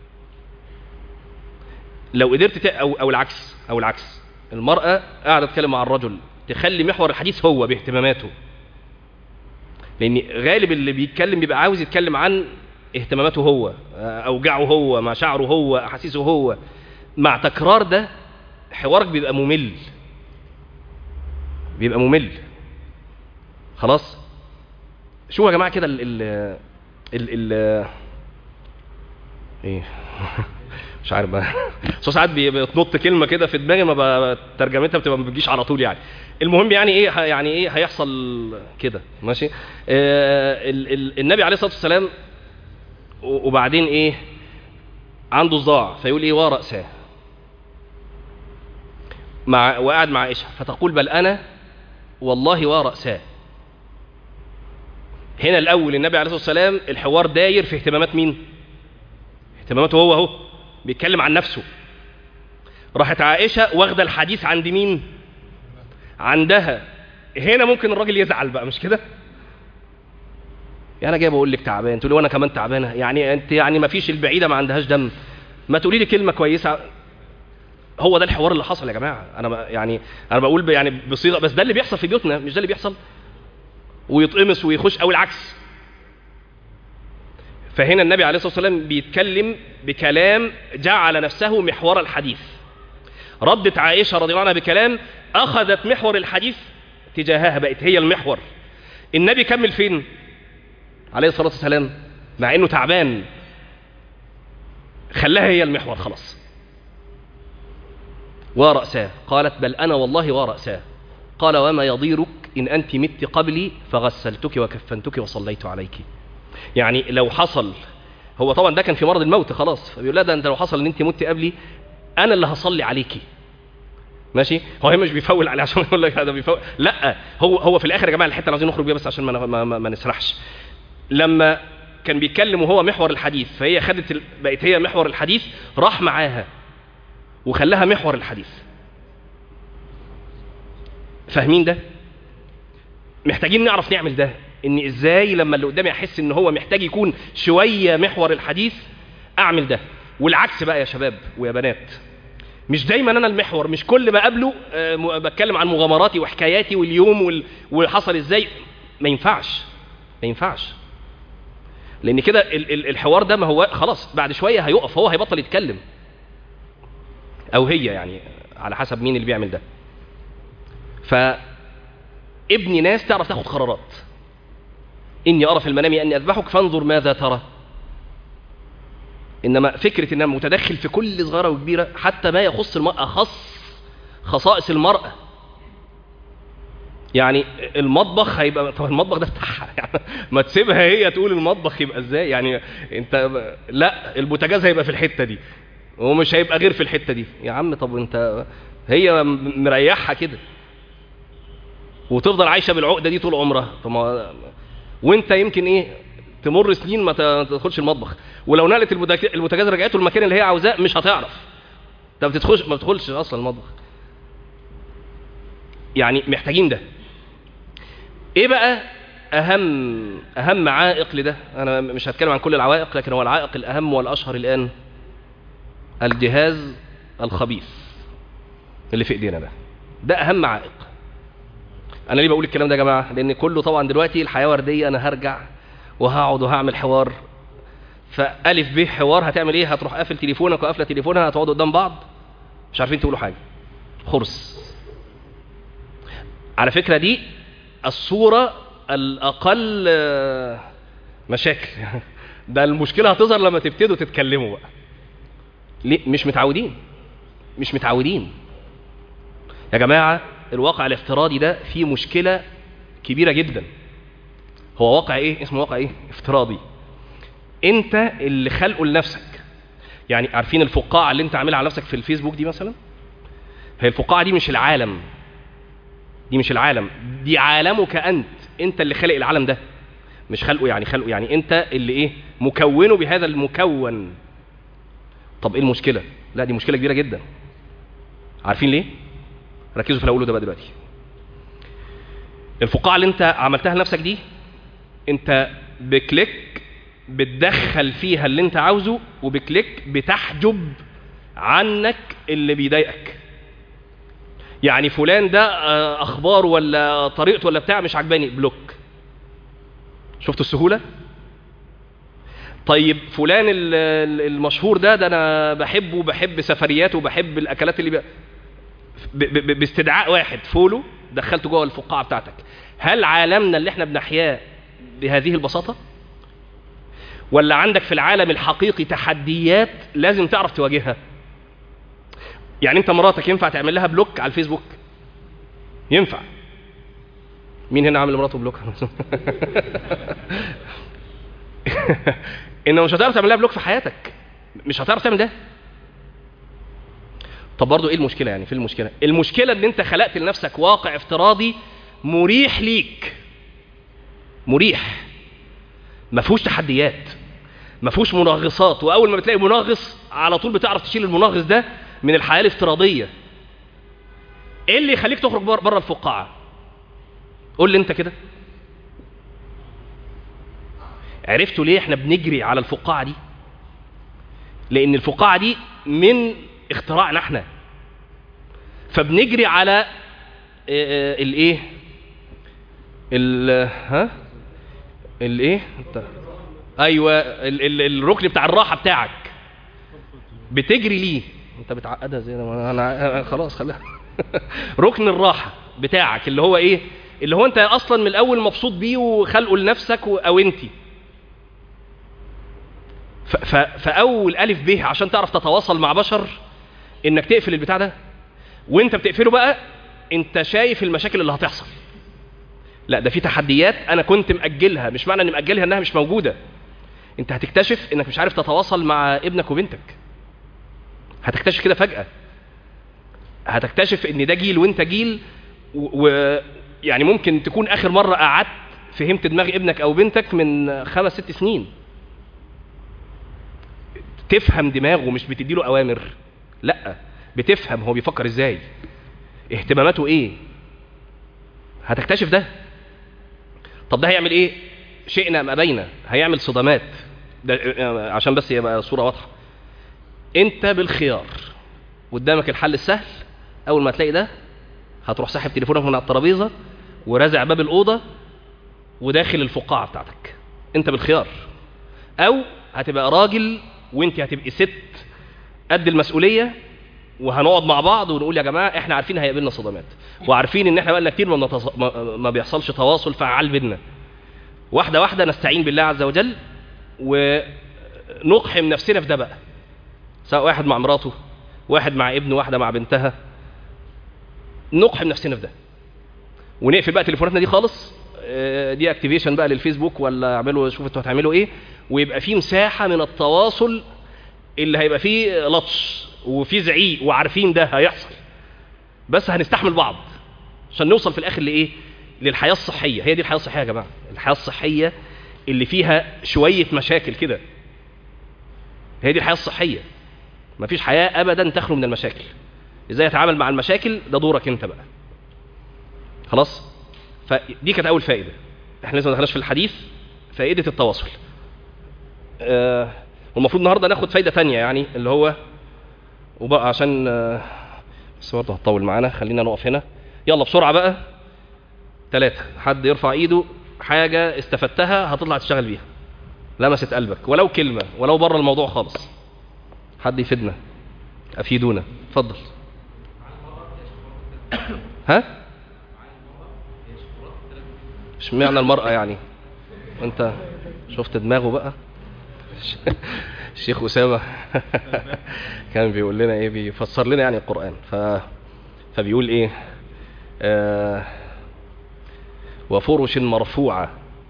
لو قدرت ت... او او العكس او العكس المراه قاعده تتكلم مع الرجل تخلي محور الحديث هو باهتماماته لان غالب اللي بيتكلم بيبقى عاوز يتكلم عن اهتماماته هو اوجاعه هو مشاعره هو احاسيسه هو مع تكرار ده حوارك بيبقى ممل بيبقى ممل خلاص شوفوا يا جماعه كده ال ال ال ال ايه مش عارف بقى بس هو ساعات بي- بتنط كلمه كده في دماغي ما ب- ترجمتها بتبقى ما بتجيش على طول يعني المهم يعني ايه ه- يعني ايه هيحصل كده ماشي آه ال ال النبي عليه الصلاه والسلام و- وبعدين ايه عنده صداع فيقول ايه ورأساه مع وقاعد مع عائشه فتقول بل انا والله ورأساه هنا الاول النبي عليه الصلاه والسلام الحوار داير في اهتمامات مين اهتماماته هو اهو بيتكلم عن نفسه راحت عائشه واخده الحديث عند مين عندها هنا ممكن الراجل يزعل بقى مش كده يعني انا جاي بقول لك تعبان تقولي وانا كمان تعبانه يعني انت يعني ما فيش البعيده ما عندهاش دم ما تقولي لي كلمه كويسه هو ده الحوار اللي حصل يا جماعه انا ما- يعني انا بقول ب- يعني بصيغه بس ده اللي بيحصل في بيوتنا مش ده اللي بيحصل ويتقمص ويخش او العكس فهنا النبي عليه الصلاه والسلام بيتكلم بكلام جعل نفسه محور الحديث ردت عائشه رضي الله عنها بكلام اخذت محور الحديث تجاهها بقت هي المحور النبي كمل فين عليه الصلاه والسلام مع انه تعبان خلاها هي المحور خلاص ورأساه قالت بل أنا والله ورأساه قال وما يضيرك إن أنت مت قبلي فغسلتك وكفنتك وصليت عليك يعني لو حصل هو طبعا ده كان في مرض الموت خلاص فبيقول لا ده انت لو حصل ان انت مت قبلي انا اللي هصلي عليكي ماشي هو هي مش بيفول عليه عشان يقول لك هذا بيفول لا هو هو في الاخر يا جماعه الحته اللي عايزين نخرج بيها بس عشان ما ما, ما, ما نسرحش لما كان بيتكلم وهو محور الحديث فهي خدت ال... بقت هي محور الحديث راح معاها وخلاها محور الحديث فاهمين ده محتاجين نعرف نعمل ده ان ازاي لما اللي قدامي احس ان هو محتاج يكون شويه محور الحديث اعمل ده والعكس بقى يا شباب ويا بنات مش دايما انا المحور مش كل ما اقابله آه، م- بتكلم عن مغامراتي وحكاياتي واليوم وال... وحصل ازاي ما ينفعش ما ينفعش لان كده ال- ال- الحوار ده ما هو خلاص بعد شويه هيقف هو هيبطل يتكلم او هي يعني على حسب مين اللي بيعمل ده فابني ناس تعرف تاخد قرارات اني ارى في المنام اني اذبحك فانظر ماذا ترى انما فكره ان انا متدخل في كل صغيره وكبيره حتى ما يخص المراه خص خصائص المراه يعني المطبخ هيبقى طب المطبخ ده بتاعها يعني ما تسيبها هي تقول المطبخ يبقى ازاي يعني انت لا البوتاجاز هيبقى في الحته دي ومش هيبقى غير في الحته دي يا عم طب انت هي مريحها كده وتفضل عايشه بالعقده دي طول عمرها طب ما وانت يمكن ايه تمر سنين ما ت- ما تدخلش المطبخ ولو نقلت البوتاج- البوتاجاز رجعته المكان اللي هي عاوزاه مش هتعرف انت ما بتدخلش ما بتدخلش اصلا المطبخ يعني محتاجين ده ايه بقى اهم اهم عائق لده انا مش هتكلم عن كل العوائق لكن هو العائق الاهم والاشهر الان الجهاز الخبيث اللي في ايدينا ده ده اهم عائق انا ليه بقول الكلام ده يا جماعه لان كله طبعا دلوقتي الحياه ورديه انا هرجع وهقعد وهعمل حوار فالف ب حوار هتعمل ايه هتروح قافل تليفونك وقافله تليفونها هتقعدوا قدام بعض مش عارفين تقولوا حاجه خرس على فكره دي الصوره الاقل آه، مشاكل ده المشكله هتظهر لما تبتدوا تتكلموا بقى ليه مش متعودين مش متعودين يا جماعه الواقع الافتراضي ده فيه مشكله كبيره جدا هو واقع ايه اسمه واقع ايه افتراضي انت اللي خلقه لنفسك يعني عارفين الفقاعه اللي انت عاملها على نفسك في الفيسبوك دي مثلا هي الفقاعه دي مش العالم دي مش العالم دي عالمك انت انت اللي خلق العالم ده مش خلقه يعني خلقه يعني انت اللي ايه مكونه بهذا المكون طب ايه المشكله لا دي مشكله كبيره جدا عارفين ليه ركزوا في اللي هقوله ده بقى دلوقتي الفقاعه اللي انت عملتها لنفسك دي انت بكليك بتدخل فيها اللي انت عاوزه وبكليك بتحجب عنك اللي بيضايقك يعني فلان ده آه، اخباره ولا طريقته ولا بتاع مش عجباني بلوك شفتوا السهوله طيب فلان ال- ال- المشهور ده ده انا بحبه وبحب سفرياته وبحب الاكلات اللي بي... ب... ب... باستدعاء واحد فولو دخلته جوه الفقاعه بتاعتك هل عالمنا اللي احنا بنحياه بهذه البساطه ولا عندك في العالم الحقيقي تحديات لازم تعرف تواجهها يعني انت مراتك ينفع تعمل لها بلوك على الفيسبوك ينفع مين هنا عامل مراته بلوك انه مش هتعرف تعمل لها بلوك في حياتك مش هتعرف تعمل ده طب برضه ايه المشكله يعني في المشكله المشكله ان انت خلقت لنفسك واقع افتراضي مريح ليك مريح ما فيهوش تحديات ما فيهوش منغصات واول ما بتلاقي منغص على طول بتعرف تشيل المنغص ده من الحياه الافتراضيه ايه اللي يخليك تخرج بره الفقاعه قول لي انت كده عرفتوا ليه احنا بنجري على الفقاعه دي لان الفقاعه دي من اختراعنا احنا فبنجري على الايه ال ها الايه ايوه ال ال الركن بتاع الراحه بتاعك بتجري ليه انت بتعقدها زي ده انا خلاص خليها ركن الراحه بتاعك اللي هو ايه اللي هو انت اصلا من الاول مبسوط بيه وخلقه لنفسك او انتي فاول الف ب عشان تعرف تتواصل مع بشر انك تقفل البتاع ده وانت بتقفله بقى انت شايف المشاكل اللي هتحصل لا ده في تحديات انا كنت مأجلها مش معنى اني مأجلها انها مش موجوده انت هتكتشف انك مش عارف تتواصل مع ابنك وبنتك هتكتشف كده فجأة هتكتشف ان ده جيل وانت جيل ويعني ممكن تكون اخر مرة قعدت فهمت دماغ ابنك او بنتك من خمس ست سنين تفهم دماغه مش بتديله اوامر لا بتفهم هو بيفكر ازاي اهتماماته ايه هتكتشف ده طب ده هيعمل ايه شئنا ام ابينا هيعمل صدمات ده عشان بس يبقى الصوره واضحه انت بالخيار قدامك الحل السهل اول ما تلاقي ده هتروح ساحب تليفونك من على الترابيزه ورازع باب الاوضه وداخل الفقاعه بتاعتك انت بالخيار او هتبقى راجل وانت هتبقي ست قد المسؤوليه وهنقعد مع بعض ونقول يا جماعه احنا عارفين هيقابلنا صدمات وعارفين ان احنا بقالنا كتير ما, نتص... ما... ما بيحصلش تواصل فعال بينا واحده واحده نستعين بالله عز وجل ونقحم نفسنا في ده بقى سواء واحد مع مراته واحد مع ابنه واحده مع بنتها نقحم نفسنا في ده ونقفل بقى تليفوناتنا دي خالص دي اكتيفيشن بقى للفيسبوك ولا اعملوا شوفوا انتوا هتعملوا ايه ويبقى في مساحه من التواصل اللي هيبقى فيه لطش وفي زعيق وعارفين ده هيحصل بس هنستحمل بعض عشان نوصل في الاخر لايه للحياه الصحيه هي دي الحياه الصحيه يا جماعه الحياه الصحيه اللي فيها شويه مشاكل كده هي دي الحياه الصحيه مفيش حياه ابدا تخلو من المشاكل ازاي اتعامل مع المشاكل ده دورك انت بقى خلاص فدي كانت اول فائده احنا لسه ما دخلناش في الحديث فائده التواصل آه والمفروض النهارده ناخد فايده تانية يعني اللي هو وبقى عشان آه بس برضه هتطول معانا خلينا نقف هنا يلا بسرعه بقى ثلاثة حد يرفع ايده حاجة استفدتها هتطلع تشتغل بيها لمست قلبك ولو كلمة ولو بره الموضوع خالص حد يفيدنا افيدونا اتفضل ها اشمعنى المرأة يعني وانت شفت دماغه بقى الشيخ أسامة كان بيقول لنا ايه بيفسر لنا يعني القرآن ف... فبيقول ايه آه وفرش مرفوعة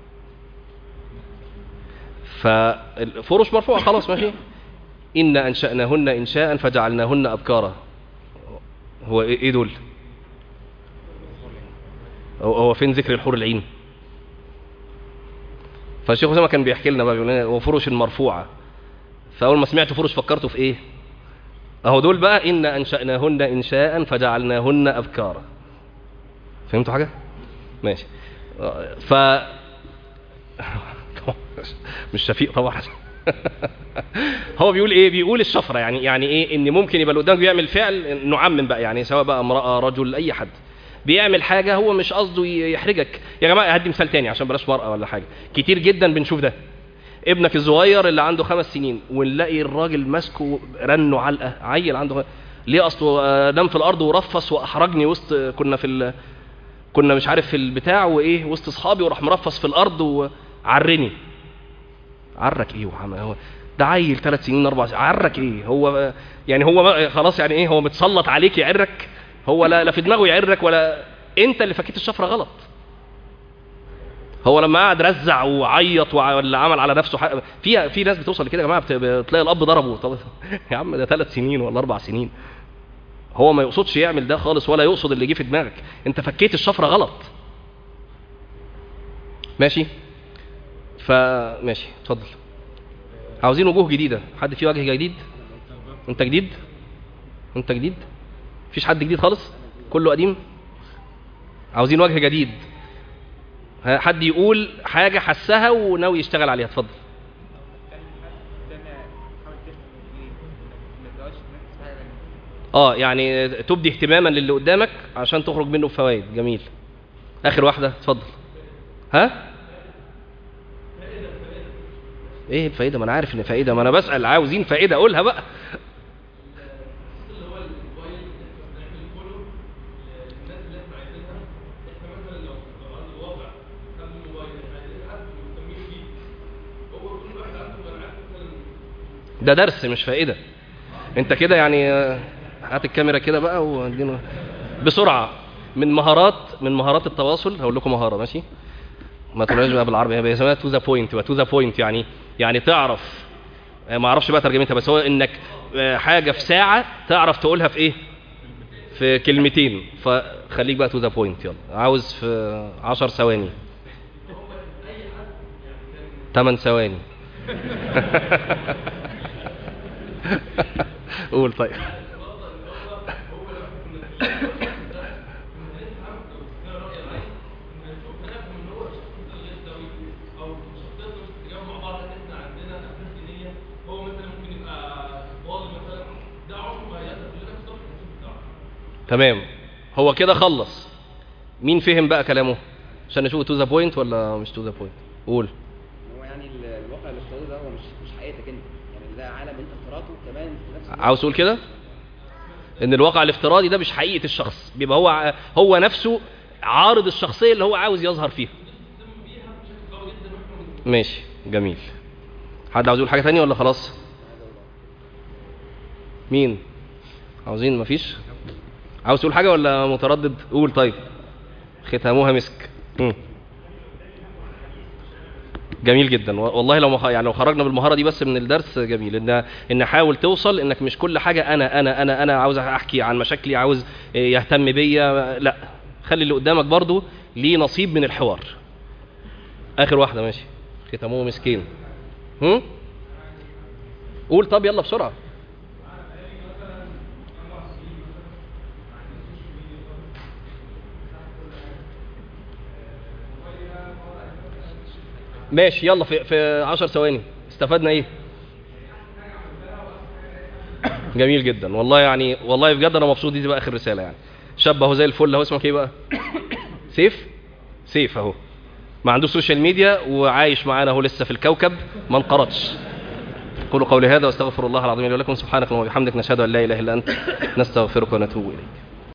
فالفرش مرفوعة خلاص ماشي إن أنشأناهن إنشاء فجعلناهن أبكارا هو إيه دول هو فين ذكر الحور العين فالشيخ أسامة كان بيحكي لنا بقى بيقول لنا وفرش مرفوعة فأول ما سمعت فرش فكرته في إيه أهو دول بقى إن أنشأناهن إنشاء فجعلناهن أبكارا فهمتوا حاجة؟ ماشي ف مش شفيق طبعا هو بيقول ايه بيقول الشفره يعني يعني ايه ان ممكن يبقى اللي قدامك بيعمل فعل نعمم بقى يعني سواء بقى امراه رجل اي حد بيعمل حاجه هو مش قصده يحرجك يا جماعه هدي مثال تاني عشان بلاش مرأة ولا حاجه كتير جدا بنشوف ده ابنك الصغير اللي عنده خمس سنين ونلاقي الراجل ماسكه رنه علقه عيل عنده ليه اصله نام في الارض ورفص واحرجني وسط كنا في ال... كنا مش عارف في البتاع وايه وسط اصحابي وراح مرفص في الارض وعرني عرك ايه وعم هو ده عيل ثلاث سنين اربع سنين عرك ايه هو يعني هو ما- خلاص يعني ايه هو متسلط عليك يعرك هو لا, لا في دماغه يعرك ولا انت اللي فكيت الشفره غلط هو لما قعد رزع وعيط وع- ولا عمل على نفسه حق... في في ناس بتوصل لكده يا جماعه بت- بتلاقي الاب ضربه طب يا عم ده ثلاث سنين ولا اربع سنين هو ما يقصدش يعمل ده خالص ولا يقصد اللي جه في دماغك انت فكيت الشفره غلط ماشي فماشي اتفضل عاوزين وجوه جديده حد فيه وجه جديد انت جديد انت جديد مفيش حد جديد خالص كله قديم عاوزين وجه جديد ها، حد يقول حاجه حسها وناوي يشتغل عليها اتفضل اه يعني تبدي اهتماما للي قدامك عشان تخرج منه بفوائد جميل اخر واحده اتفضل ها ايه الفائده ما انا عارف ان فائده ما انا بسال عاوزين فائده قولها بقى ده درس مش فائده انت كده يعني آه، هات الكاميرا كده بقى وادينا بسرعه من مهارات من مهارات التواصل هقول لكم مهاره ماشي ما تقولهاش بقى بالعربي هي اسمها تو ذا بوينت تو ذا بوينت يعني يعني تعرف آه، ما اعرفش بقى ترجمتها بس هو انك آه، حاجه في ساعه تعرف تقولها في ايه في كلمتين فخليك بقى تو ذا بوينت يلا عاوز في 10 ثواني 8 ثواني قول طيب تمام هو كده خلص مين فهم بقى كلامه عشان نشوف تو ذا بوينت ولا مش تو ذا بوينت قول هو يعني ال- الواقع الافتراضي ده هو مش مش حقيقتك انت يعني ده عالم انت اخترعته كمان في نفس الوقت. عاوز تقول كده ان الواقع الافتراضي ده مش حقيقه الشخص بيبقى هو ع- هو نفسه عارض الشخصيه اللي هو عاوز يظهر فيها ماشي جميل حد عاوز يقول حاجه تانية ولا خلاص مين عاوزين مفيش عاوز تقول حاجه ولا متردد قول طيب ختامها مسك مم. جميل جدا و- والله لو مخ... يعني لو خرجنا بالمهاره دي بس من الدرس جميل ان ان حاول توصل انك مش كل حاجه انا انا انا انا عاوز احكي عن مشاكلي عاوز إيه، يهتم بيا لا خلي اللي قدامك برضو ليه نصيب من الحوار اخر واحده ماشي ختامه مسكين هم قول طب يلا بسرعه ماشي يلا في في 10 ثواني استفدنا ايه جميل جدا والله يعني والله بجد انا مبسوط دي تبقى اخر رساله يعني شاب اهو زي الفل اهو اسمك ايه بقى سيف سيف اهو ما عندوش سوشيال ميديا وعايش معانا اهو لسه في الكوكب ما انقرضش قولوا قولي هذا واستغفر الله العظيم لي ولكم سبحانك اللهم وبحمدك نشهد ان لا اله الا انت نستغفرك ونتوب اليك